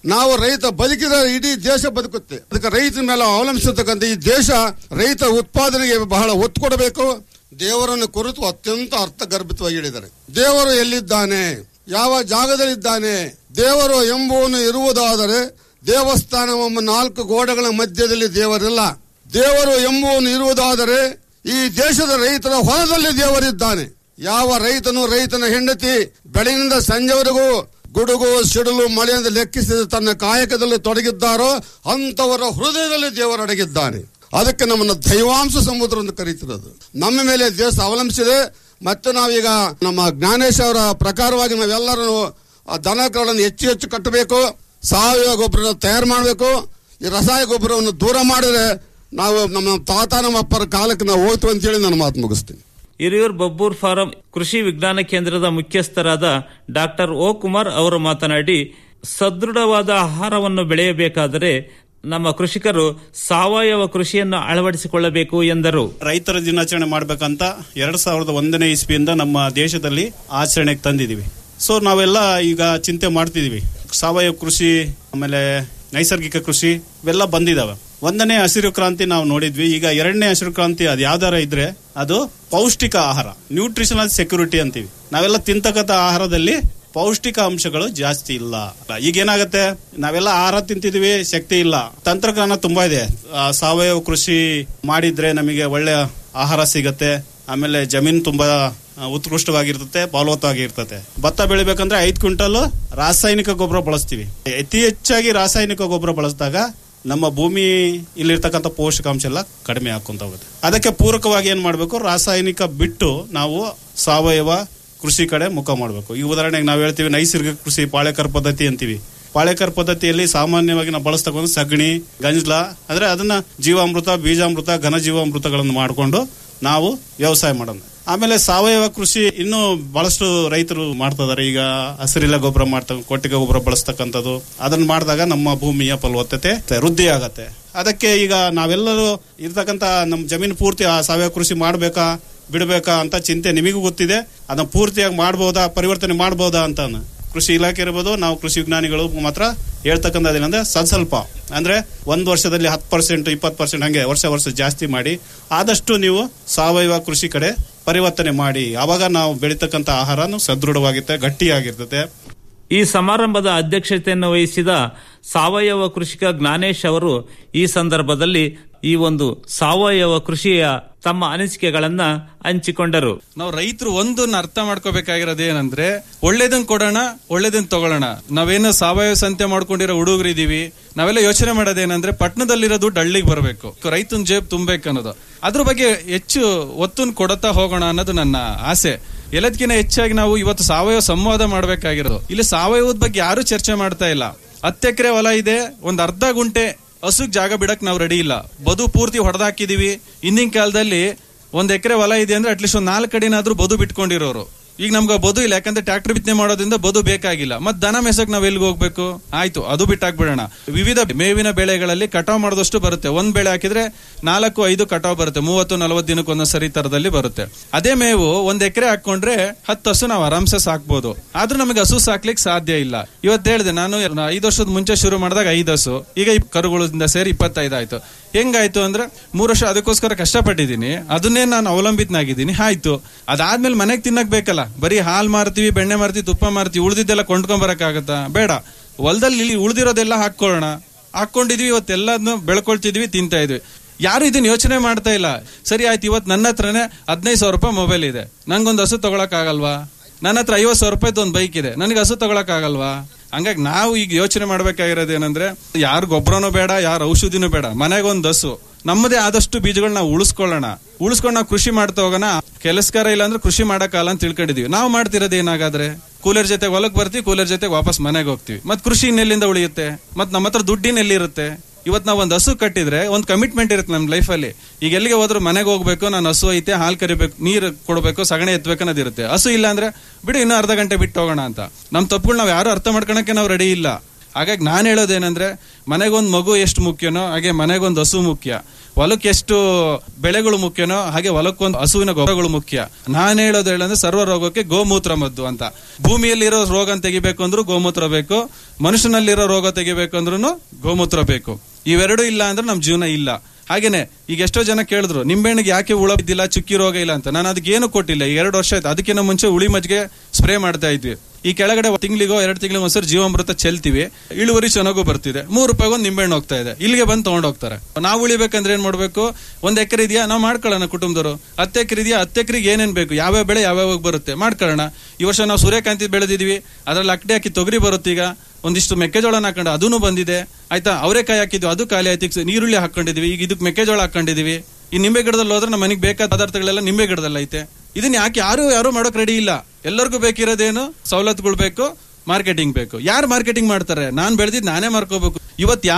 ನಾವು ರೈತ ಬದುಕಿದ್ರೆ ಇಡೀ ದೇಶ ಬದುಕುತ್ತೆ ಅದಕ್ಕೆ ರೈತರ ಮೇಲೆ ಅವಲಂಬಿಸಿರ್ತಕ್ಕಂಥ ಈ ದೇಶ ರೈತ ಉತ್ಪಾದನೆಗೆ ಬಹಳ ಒತ್ತು ಕೊಡಬೇಕು ದೇವರನ್ನು ಕುರಿತು ಅತ್ಯಂತ ಅರ್ಥಗರ್ಭಿತವಾಗಿ ಹೇಳಿದ್ದಾರೆ ದೇವರು ಎಲ್ಲಿದ್ದಾನೆ ಯಾವ ಜಾಗದಲ್ಲಿದ್ದಾನೆ ದೇವರು ಎಂಬುವನು ಇರುವುದಾದರೆ ದೇವಸ್ಥಾನವೆಂಬ ನಾಲ್ಕು ಗೋಡೆಗಳ ಮಧ್ಯದಲ್ಲಿ ದೇವರಿಲ್ಲ ದೇವರು ಎಂಬುವನು ಇರುವುದಾದರೆ ಈ ದೇಶದ ರೈತರ ಹೊಲದಲ್ಲಿ ದೇವರಿದ್ದಾನೆ ಯಾವ ರೈತನು ರೈತನ ಹೆಂಡತಿ ಬೆಳಗಿನಿಂದ ಸಂಜೆವರೆಗೂ ಗುಡುಗು ಸಿಡಿಲು ಮಳೆಯಿಂದ ಲೆಕ್ಕಿಸಿದ ತನ್ನ ಕಾಯಕದಲ್ಲಿ ತೊಡಗಿದ್ದಾರೋ ಅಂತವರ ಹೃದಯದಲ್ಲಿ ದೇವರು ಅಡಗಿದ್ದಾನೆ ಅದಕ್ಕೆ ನಮ್ಮನ್ನು ದೈವಾಂಶ ಸಮುದ್ರ ಅಂತ ಕರೀತಿರೋದು ನಮ್ಮ ಮೇಲೆ ದೇಶ ಅವಲಂಬಿಸಿದೆ ಮತ್ತೆ ನಾವೀಗ ನಮ್ಮ ಜ್ಞಾನೇಶ್ ಅವರ ಪ್ರಕಾರವಾಗಿ ನಾವೆಲ್ಲರೂ ಆ ದನಗಳನ್ನು ಹೆಚ್ಚು ಹೆಚ್ಚು ಕಟ್ಟಬೇಕು ಸಾವಯವ ಗೊಬ್ಬರ ತಯಾರು ಮಾಡಬೇಕು ಈ ರಸಾಯನ ಗೊಬ್ಬರವನ್ನು ದೂರ ಮಾಡಿದ್ರೆ ನಾವು ನಮ್ಮ ತಾತ ನಮ್ಮ ಅಪ್ಪರ ಕಾಲಕ್ಕೆ ನಾವು ಹೋಗ್ತೀವಿ ಅಂತೇಳಿ ನಾನು ಮಾತು ಮುಗಿಸ್ತೀನಿ ಹಿರಿಯೂರ್ ಬಬ್ಬೂರ್ ಫಾರಂ ಕೃಷಿ ವಿಜ್ಞಾನ ಕೇಂದ್ರದ ಮುಖ್ಯಸ್ಥರಾದ ಡಾಕ್ಟರ್ ಓ ಕುಮಾರ್ ಅವರು ಮಾತನಾಡಿ ಸದೃಢವಾದ ಆಹಾರವನ್ನು ಬೆಳೆಯಬೇಕಾದರೆ ನಮ್ಮ ಕೃಷಿಕರು ಸಾವಯವ ಕೃಷಿಯನ್ನು ಅಳವಡಿಸಿಕೊಳ್ಳಬೇಕು ಎಂದರು ರೈತರ ದಿನಾಚರಣೆ ಮಾಡ್ಬೇಕಂತ ಎರಡ್ ಸಾವಿರದ ಒಂದನೇ ಇಸ್ವಿಯಿಂದ ನಮ್ಮ ದೇಶದಲ್ಲಿ ಆಚರಣೆಗೆ ತಂದಿದೀವಿ ಸೊ ನಾವೆಲ್ಲ ಈಗ ಚಿಂತೆ ಮಾಡ್ತಿದೀವಿ ಸಾವಯವ ಕೃಷಿ ಆಮೇಲೆ ನೈಸರ್ಗಿಕ ಕೃಷಿ ಇವೆಲ್ಲ ಬಂದಿದಾವೆ ಒಂದನೇ ಹಸಿರು ಕ್ರಾಂತಿ ನಾವು ನೋಡಿದ್ವಿ ಈಗ ಎರಡನೇ ಹಸಿರು ಕ್ರಾಂತಿ ಅದು ಯಾವ್ದಾರ ಇದ್ರೆ ಅದು ಪೌಷ್ಟಿಕ ಆಹಾರ ನ್ಯೂಟ್ರಿಷನಲ್ ಸೆಕ್ಯೂರಿಟಿ ಅಂತೀವಿ ನಾವೆಲ್ಲ ತಿಂತಕ್ಕಂಥ ಆಹಾರದಲ್ಲಿ ಪೌಷ್ಟಿಕ ಅಂಶಗಳು ಜಾಸ್ತಿ ಇಲ್ಲ ಈಗ ಏನಾಗುತ್ತೆ ನಾವೆಲ್ಲ ಆಹಾರ ತಿಂತಿದೀವಿ ಶಕ್ತಿ ಇಲ್ಲ ತಂತ್ರಜ್ಞಾನ ತುಂಬಾ ಇದೆ ಆ, ಸಾವಯವ ಕೃಷಿ ಮಾಡಿದ್ರೆ ನಮಗೆ ಒಳ್ಳೆ ಆಹಾರ ಸಿಗತ್ತೆ ಆಮೇಲೆ ಜಮೀನು ತುಂಬಾ ಆ, ಉತ್ಕೃಷ್ಟವಾಗಿರ್ತದೆ ಫಲವತ್ತಾಗಿರ್ತದೆ ಭತ್ತ ಬೆಳಿಬೇಕಂದ್ರೆ ಐದು ಕ್ವಿಂಟಲ್ ರಾಸಾಯನಿಕ ಗೊಬ್ಬರ ಬಳಸ್ತೀವಿ ಅತಿ ಹೆಚ್ಚಾಗಿ ರಾಸಾಯನಿಕ ಗೊಬ್ಬರ ಬಳಸಿದಾಗ ನಮ್ಮ ಭೂಮಿ ಇಲ್ಲಿರ್ತಕ್ಕಂಥ ಪೋಷಕಾಂಶ ಎಲ್ಲ ಕಡಿಮೆ ಹಾಕೊಂತ ಹೋಗುತ್ತೆ ಅದಕ್ಕೆ ಪೂರಕವಾಗಿ ಏನ್ ಮಾಡಬೇಕು ರಾಸಾಯನಿಕ ಬಿಟ್ಟು ನಾವು ಸಾವಯವ ಕೃಷಿ ಕಡೆ ಮುಖ ಮಾಡಬೇಕು ಈ ಉದಾಹರಣೆಗೆ ನಾವು ಹೇಳ್ತೀವಿ ನೈಸರ್ಗಿಕ ಕೃಷಿ ಪಾಳೆಕರ್ ಪದ್ಧತಿ ಅಂತೀವಿ ಪಾಳೆಕರ್ ಪದ್ಧತಿಯಲ್ಲಿ ಸಾಮಾನ್ಯವಾಗಿ ನಾವು ಬಳಸ್ತಕ್ಕಂಥ ಸಗಣಿ ಗಂಜ್ಲ ಅಂದ್ರೆ ಅದನ್ನ ಜೀವಾಮೃತ ಬೀಜಾಮೃತ ಘನ ಜೀವಾಮೃತಗಳನ್ನು ಮಾಡಿಕೊಂಡು ನಾವು ವ್ಯವಸಾಯ ಮಾಡೋಣ ಆಮೇಲೆ ಸಾವಯವ ಕೃಷಿ ಇನ್ನೂ ಬಹಳಷ್ಟು ರೈತರು ಮಾಡ್ತಾ ಇದಾರೆ ಈಗ ಹಸಿರಿಲ್ಲ ಗೊಬ್ಬರ ಮಾಡ್ತ ಕೊಟ್ಟಿಗೆ ಗೊಬ್ಬರ ಬಳಸ್ತಕ್ಕಂಥದ್ದು ಅದನ್ನ ಮಾಡಿದಾಗ ನಮ್ಮ ಭೂಮಿಯ ಫಲವತ್ತತೆ ವೃದ್ಧಿ ಆಗತ್ತೆ ಅದಕ್ಕೆ ಈಗ ನಾವೆಲ್ಲರೂ ಇರ್ತಕ್ಕಂಥ ನಮ್ಮ ಜಮೀನು ಪೂರ್ತಿ ಆ ಸಾವಯವ ಕೃಷಿ ಮಾಡಬೇಕಾ ಬಿಡಬೇಕಾ ಅಂತ ಚಿಂತೆ ನಿಮಗೂ ಗೊತ್ತಿದೆ ಅದನ್ನ ಪೂರ್ತಿಯಾಗಿ ಮಾಡಬಹುದಾ ಪರಿವರ್ತನೆ ಮಾಡಬಹುದಾ ಅಂತ ಕೃಷಿ ಇಲಾಖೆ ಇರ್ಬೋದು ನಾವು ಕೃಷಿ ವಿಜ್ಞಾನಿಗಳು ಮಾತ್ರ ಹೇಳ್ತಕ್ಕಂಥದ್ದೇನಂದ್ರೆ ಸ್ವಲ್ಪ ಸ್ವಲ್ಪ ಅಂದ್ರೆ ಒಂದು ವರ್ಷದಲ್ಲಿ ಹತ್ತು ಪರ್ಸೆಂಟ್ ಇಪ್ಪತ್ತು ಪರ್ಸೆಂಟ್ ಹಂಗೆ ವರ್ಷ ವರ್ಷ ಜಾಸ್ತಿ ಮಾಡಿ ಆದಷ್ಟು ನೀವು ಸಾವಯವ ಕೃಷಿ ಕಡೆ ಪರಿವರ್ತನೆ ಮಾಡಿ ಅವಾಗ ನಾವು ಬೆಳೀತಕ್ಕಂಥ ಆಹಾರನು ಸದೃಢವಾಗಿರುತ್ತೆ ಗಟ್ಟಿಯಾಗಿರ್ತದೆ ಈ ಸಮಾರಂಭದ ಅಧ್ಯಕ್ಷತೆಯನ್ನು ವಹಿಸಿದ ಸಾವಯವ ಕೃಷಿಕ ಜ್ಞಾನೇಶ್ ಅವರು ಈ ಸಂದರ್ಭದಲ್ಲಿ ಈ ಒಂದು ಸಾವಯವ ಕೃಷಿಯ ತಮ್ಮ ಅನಿಸಿಕೆಗಳನ್ನ ಹಂಚಿಕೊಂಡರು ನಾವು ರೈತರು ಒಂದನ್ನ ಅರ್ಥ ಮಾಡ್ಕೋಬೇಕಾಗಿರೋದು ಏನಂದ್ರೆ ಒಳ್ಳೇದನ್ ಕೊಡೋಣ ಒಳ್ಳೇದನ್ ತಗೊಳ್ಳೋಣ ನಾವೇನು ಸಾವಯವ ಸಂತೆ ಮಾಡ್ಕೊಂಡಿರೋ ಹುಡುಗರು ಇದೀವಿ ನಾವೆಲ್ಲ ಯೋಚನೆ ಮಾಡೋದೇನಂದ್ರೆ ಪಟ್ಟಣದಲ್ಲಿರೋ ದುಡ್ಡು ಹಳ್ಳಿಗೆ ಬರಬೇಕು ರೈತನ ಜೇಬ್ ತುಂಬಬೇಕು ಅನ್ನೋದು ಅದ್ರ ಬಗ್ಗೆ ಹೆಚ್ಚು ಒತ್ತನ್ನು ಕೊಡತಾ ಹೋಗೋಣ ಅನ್ನೋದು ನನ್ನ ಆಸೆ ಎಲ್ಲದಕ್ಕಿಂತ ಹೆಚ್ಚಾಗಿ ನಾವು ಇವತ್ತು ಸಾವಯವ ಸಂವಾದ ಮಾಡಬೇಕಾಗಿರೋದು ಇಲ್ಲಿ ಸಾವಯವದ ಬಗ್ಗೆ ಯಾರು ಚರ್ಚೆ ಮಾಡ್ತಾ ಇಲ್ಲ ಹತ್ತು ಎಕರೆ ಹೊಲ ಇದೆ ಒಂದ್ ಅರ್ಧ ಗುಂಟೆ ಹಸುಗ್ ಜಾಗ ಬಿಡಕ್ ನಾವು ರೆಡಿ ಇಲ್ಲ ಬದು ಪೂರ್ತಿ ಹೊಡೆದಾಕಿದೀವಿ ಹಿಂದಿನ ಕಾಲದಲ್ಲಿ ಒಂದ್ ಎಕರೆ ಹೊಲ ಇದೆ ಅಂದ್ರೆ ಅಟ್ಲೀಸ್ಟ್ ಒಂದ್ ನಾಲ್ಕು ಕಡೆನಾದ್ರೂ ಬದು ಬಿಟ್ಕೊಂಡಿರೋರು ಈಗ ನಮ್ಗೆ ಬದು ಇಲ್ಲ ಯಾಕಂದ್ರೆ ಟ್ರಾಕ್ಟರ್ ಬಿತ್ತನೆ ಮಾಡೋದ್ರಿಂದ ಬದು ಬೇಕಾಗಿಲ್ಲ ಮತ್ ದನ ಮೇಸಕ್ ನಾವ್ ಎಲ್ಲಿಗೆ ಹೋಗ್ಬೇಕು ಆಯ್ತು ಅದು ಬಿಟ್ಟಾಕ್ಬಿಡೋಣ ವಿವಿಧ ಮೇವಿನ ಬೆಳೆಗಳಲ್ಲಿ ಕಟಾವ್ ಮಾಡೋದಷ್ಟು ಬರುತ್ತೆ ಒಂದ್ ಬೆಳೆ ಹಾಕಿದ್ರೆ ನಾಲ್ಕು ಐದು ಕಟಾವ್ ಬರುತ್ತೆ ಮೂವತ್ತು ನಲವತ್ತು ದಿನಕ್ಕೆ ಒಂದೊಂದ್ಸರಿ ತರದಲ್ಲಿ ಬರುತ್ತೆ ಅದೇ ಮೇವು ಒಂದ್ ಎಕರೆ ಹಾಕೊಂಡ್ರೆ ಹತ್ತು ಹಸು ನಾವು ಆರಾಮ್ಸೆ ಸಾಕ್ಬೋದು ಆದ್ರೂ ನಮಗೆ ಹಸು ಸಾಕ್ಲಿಕ್ಕೆ ಸಾಧ್ಯ ಇಲ್ಲ ಇವತ್ತು ಹೇಳಿದೆ ನಾನು ಐದು ವರ್ಷದ ಮುಂಚೆ ಶುರು ಮಾಡಿದಾಗ ಐದು ಹಸು ಈಗ ಈ ಕರುಗಳಿಂದ ಸೇರಿ ಇಪ್ಪತ್ತೈದು ಆಯ್ತು ಹೆಂಗಾಯ್ತು ಅಂದ್ರೆ ಮೂರು ವರ್ಷ ಅದಕ್ಕೋಸ್ಕರ ಕಷ್ಟಪಟ್ಟಿದ್ದೀನಿ ಅದನ್ನೇ ನಾನು ಅವಲಂಬಿತನಾಗಿದ್ದೀನಿ ಆಯ್ತು ಅದಾದ್ಮೇಲೆ ಮನೆಗೆ ತಿನ್ನಕ್ ಬೇಕಲ್ಲ ಬರೀ ಹಾಲ್ ಮಾರ್ತೀವಿ ಬೆಣ್ಣೆ ಮಾರ್ತೀವಿ ತುಪ್ಪ ಮಾರ್ತೀವಿ ಉಳಿದಿದ್ದೆಲ್ಲ ಕೊಂಡ್ಕೊಂಡ್ ಬರಕ್ಕಾಗತ್ತಾ ಬೇಡ ಹೊಲದಲ್ಲಿ ಇಲ್ಲಿ ಉಳಿದಿರೋದೆಲ್ಲ ಹಾಕೊಳ್ಳೋಣ ಹಾಕೊಂಡಿದ್ವಿ ಇವತ್ತೆಲ್ಲದನ್ನು ಬೆಳ್ಕೊಳ್ತಿದ್ವಿ ತಿಂತಾ ಇದ್ವಿ ಯಾರು ಇದನ್ನ ಯೋಚನೆ ಮಾಡ್ತಾ ಇಲ್ಲ ಸರಿ ಆಯ್ತು ಇವತ್ತು ನನ್ನ ಹತ್ರನೇ ಹದಿನೈದು ಸಾವಿರ ರೂಪಾಯಿ ಮೊಬೈಲ್ ಇದೆ ನಂಗೊಂದು ಹಸು ತಗೊಳಕ್ ಆಗಲ್ವಾ ನನ್ನ ಹತ್ರ ಐವತ್ತು ಸಾವಿರ ರೂಪಾಯಿದು ಒಂದು ಬೈಕ್ ಇದೆ ನನಗೆ ಹಸು ತಗೊಳಕ್ ಆಗಲ್ವಾ ಹಂಗಾಗಿ ನಾವು ಈಗ ಯೋಚನೆ ಮಾಡ್ಬೇಕಾಗಿರೋದು ಏನಂದ್ರೆ ಯಾರು ಗೊಬ್ಬರನೂ ಬೇಡ ಯಾರು ಔಷಧಿನೂ ಬೇಡ ಮನೆಗೊಂದು ಹಸು ನಮ್ಮದೇ ಆದಷ್ಟು ಬೀಜಗಳನ್ನ ನಾವು ಉಳಿಸ್ಕೊಳ್ಳೋಣ ಉಳಿಸ್ಕೊಂಡು ನಾವು ಕೃಷಿ ಮಾಡ್ತಾ ಹೋಗೋಣ ಕೆಲಸಕಾರ ಇಲ್ಲ ಅಂದ್ರೆ ಕೃಷಿ ಮಾಡಕ್ಕಾಗಲ್ಲ ಅಂತ ತಿಳ್ಕೊಂಡಿದೀವಿ ನಾವು ಮಾಡ್ತಿರೋದು ಏನಾಗಾದ್ರೆ ಕೂಲರ್ ಜೊತೆ ಹೊಲಕ್ ಬರ್ತೀವಿ ಕೂಲರ್ ಜೊತೆ ವಾಪಸ್ ಮನೆಗೆ ಹೋಗ್ತೀವಿ ಮತ್ ಕೃಷಿ ಇನ್ನೆಲ್ಲಿಂದ ಉಳಿಯುತ್ತೆ ಮತ್ ನಮ್ಮ ಹತ್ರ ದುಡ್ಡಿನ ಎಲ್ಲಿರುತ್ತೆ ಇವತ್ತು ನಾವು ಒಂದು ಹಸು ಕಟ್ಟಿದ್ರೆ ಒಂದು ಕಮಿಟ್ಮೆಂಟ್ ಇರುತ್ತೆ ನಮ್ಮ ಲೈಫಲ್ಲಿ ಈಗ ಎಲ್ಲಿಗೆ ಹೋದ್ರು ಮನೆಗೆ ಹೋಗ್ಬೇಕು ನಾನು ಹಸು ಐತೆ ಹಾಲು ಕರಿಬೇಕು ನೀರು ಕೊಡಬೇಕು ಸಗಣಿ ಎತ್ತಬೇಕು ಅನ್ನೋದಿರುತ್ತೆ ಹಸು ಇಲ್ಲ ಅಂದ್ರೆ ಬಿಡಿ ಇನ್ನೂ ಅರ್ಧ ಗಂಟೆ ಬಿಟ್ಟು ಹೋಗೋಣ ಅಂತ ನಮ್ಮ ತಪ್ಪುಗಳು ನಾವು ಯಾರು ಅರ್ಥ ಮಾಡ್ಕೊಳಕ್ಕೆ ನಾವು ರೆಡಿ ಇಲ್ಲ ಹಾಗಾಗಿ ನಾನು ಹೇಳೋದೇನಂದ್ರೆ ಮನೆಗೊಂದು ಮಗು ಎಷ್ಟು ಮುಖ್ಯನೋ ಹಾಗೆ ಮನೆಗೊಂದು ಹಸು ಮುಖ್ಯ ಹೊಲಕ್ಕೆ ಎಷ್ಟು ಬೆಳೆಗಳು ಮುಖ್ಯನೋ ಹಾಗೆ ಹೊಲಕ್ಕೊಂದು ಹಸುವಿನ ಗೊಬ್ಬರಗಳು ಮುಖ್ಯ ನಾನು ಹೇಳೋದು ಹೇಳಂದ್ರೆ ಸರ್ವ ರೋಗಕ್ಕೆ ಗೋಮೂತ್ರ ಮದ್ದು ಅಂತ ಭೂಮಿಯಲ್ಲಿರೋ ರೋಗ ತೆಗಿಬೇಕು ಅಂದ್ರೂ ಗೋಮೂತ್ರ ಬೇಕು ಮನುಷ್ಯನಲ್ಲಿರೋ ರೋಗ ತೆಗಿಬೇಕು ಅಂದ್ರೂ ಗೋಮೂತ್ರ ಬೇಕು ಇವೆರಡೂ ಇಲ್ಲ ಅಂದ್ರೆ ನಮ್ ಜೀವನ ಇಲ್ಲ ಹಾಗೇನೆ ಈಗ ಎಷ್ಟೋ ಜನ ಕೇಳಿದ್ರು ನಿಂಬೆಹಣ್ಣಿಗೆ ಯಾಕೆ ಹುಳ ಬಿದ್ದಿಲ್ಲ ಚುಕ್ಕಿ ರೋಗ ಇಲ್ಲ ಅಂತ ನಾನು ಅದಕ್ಕೆ ಏನು ಕೊಟ್ಟಿಲ್ಲ ಈ ಎರಡು ವರ್ಷ ಆಯ್ತು ಅದಕ್ಕಿಂತ ಮುಂಚೆ ಹುಳಿ ಮಜ್ಜಿಗೆ ಸ್ಪ್ರೇ ಮಾಡ್ತಾ ಇದ್ವಿ ಈ ಕೆಳಗಡೆ ತಿಂಗಳಿಗೋ ಎರಡು ತಿಂಗಳಿಗೆ ಒಂದ್ಸರಿ ಜೀವಾಮೃತ ಚೆಲ್ತೀವಿ ಇಳುವರಿ ಚೆನ್ನಾಗೂ ಬರ್ತಿದೆ ಮೂರು ರೂಪಾಯಿಗೆ ಒಂದು ನಿಂಬೆಹಣ್ಣು ಹೋಗ್ತಾ ಇದೆ ಇಲ್ಲಿಗೆ ಬಂದು ತಗೊಂಡ್ ಹೋಗ್ತಾರೆ ನಾವು ಉಳಿಬೇಕಂದ್ರೆ ಏನ್ ಮಾಡ್ಬೇಕು ಒಂದ್ ಎಕರೆ ಇದೆಯಾ ನಾವು ಮಾಡ್ಕೊಳ್ಳೋಣ ಕುಟುಂಬದವರು ಹತ್ತು ಎಕರೆ ಇದೆಯಾ ಹತ್ತು ಎಕರೆಗೆ ಏನೇನ್ ಬೇಕು ಯಾವ್ಯಾವ ಬೆಳೆ ಯಾವ್ಯಾವ ಬರುತ್ತೆ ಮಾಡ್ಕೊಳ್ಳೋಣ ಈ ವರ್ಷ ನಾವು ಸೂರ್ಯಕಾಂತಿ ಬೆಳೆದಿದ್ವಿ ಅದ್ರಲ್ಲಿ ಅಕ್ಕಡೆ ಹಾಕಿ ತೊಗರಿ ಬರುತ್ತೆ ಈಗ ಒಂದಿಷ್ಟು ಮೆಕ್ಕೆಜೋಳನ ಹಾಕೊಂಡು ಅದೂ ಬಂದಿದೆ ಆಯ್ತಾ ಅವರೆಕಾಯಿ ಹಾಕಿದ್ವಿ ಅದು ಖಾಲಿ ಆಯ್ತು ಈಗ ನೀರುಳ್ಳಿ ಹಾಕೊಂಡಿದೀವಿ ಈಗ ಇದಕ್ಕೆ ಮೆಕ್ಕೆಜೋಳ ಹಾಕೊಂಡಿದೀವಿ ಈ ನಿಂಬೆ ಗಿಡದಲ್ಲಿ ಹೋದ್ರೆ ನಮ್ಮ ಮನೆಗೆ ಬೇಕಾದ ಪದಾರ್ಥಗಳೆಲ್ಲ ನಿಂಬೆ ಗಿಡದಲ್ಲಿ ಐತೆ ಇದನ್ನ ಯಾಕೆ ಯಾರು ಯಾರು ಮಾಡೋಕ್ ರೆಡಿ ಇಲ್ಲ ಎಲ್ಲರಿಗೂ ಬೇಕಿರೋದೇನು ಸವಲತ್ತುಗಳು ಬೇಕು ಮಾರ್ಕೆಟಿಂಗ್ ಬೇಕು ಯಾರು ಮಾರ್ಕೆಟಿಂಗ್ ಮಾಡ್ತಾರೆ ನಾನ್ ಬೆಳೆದಿದ್ ನಾನೇ ಮಾರ್ಕೋಬೇಕು ಇವತ್ತು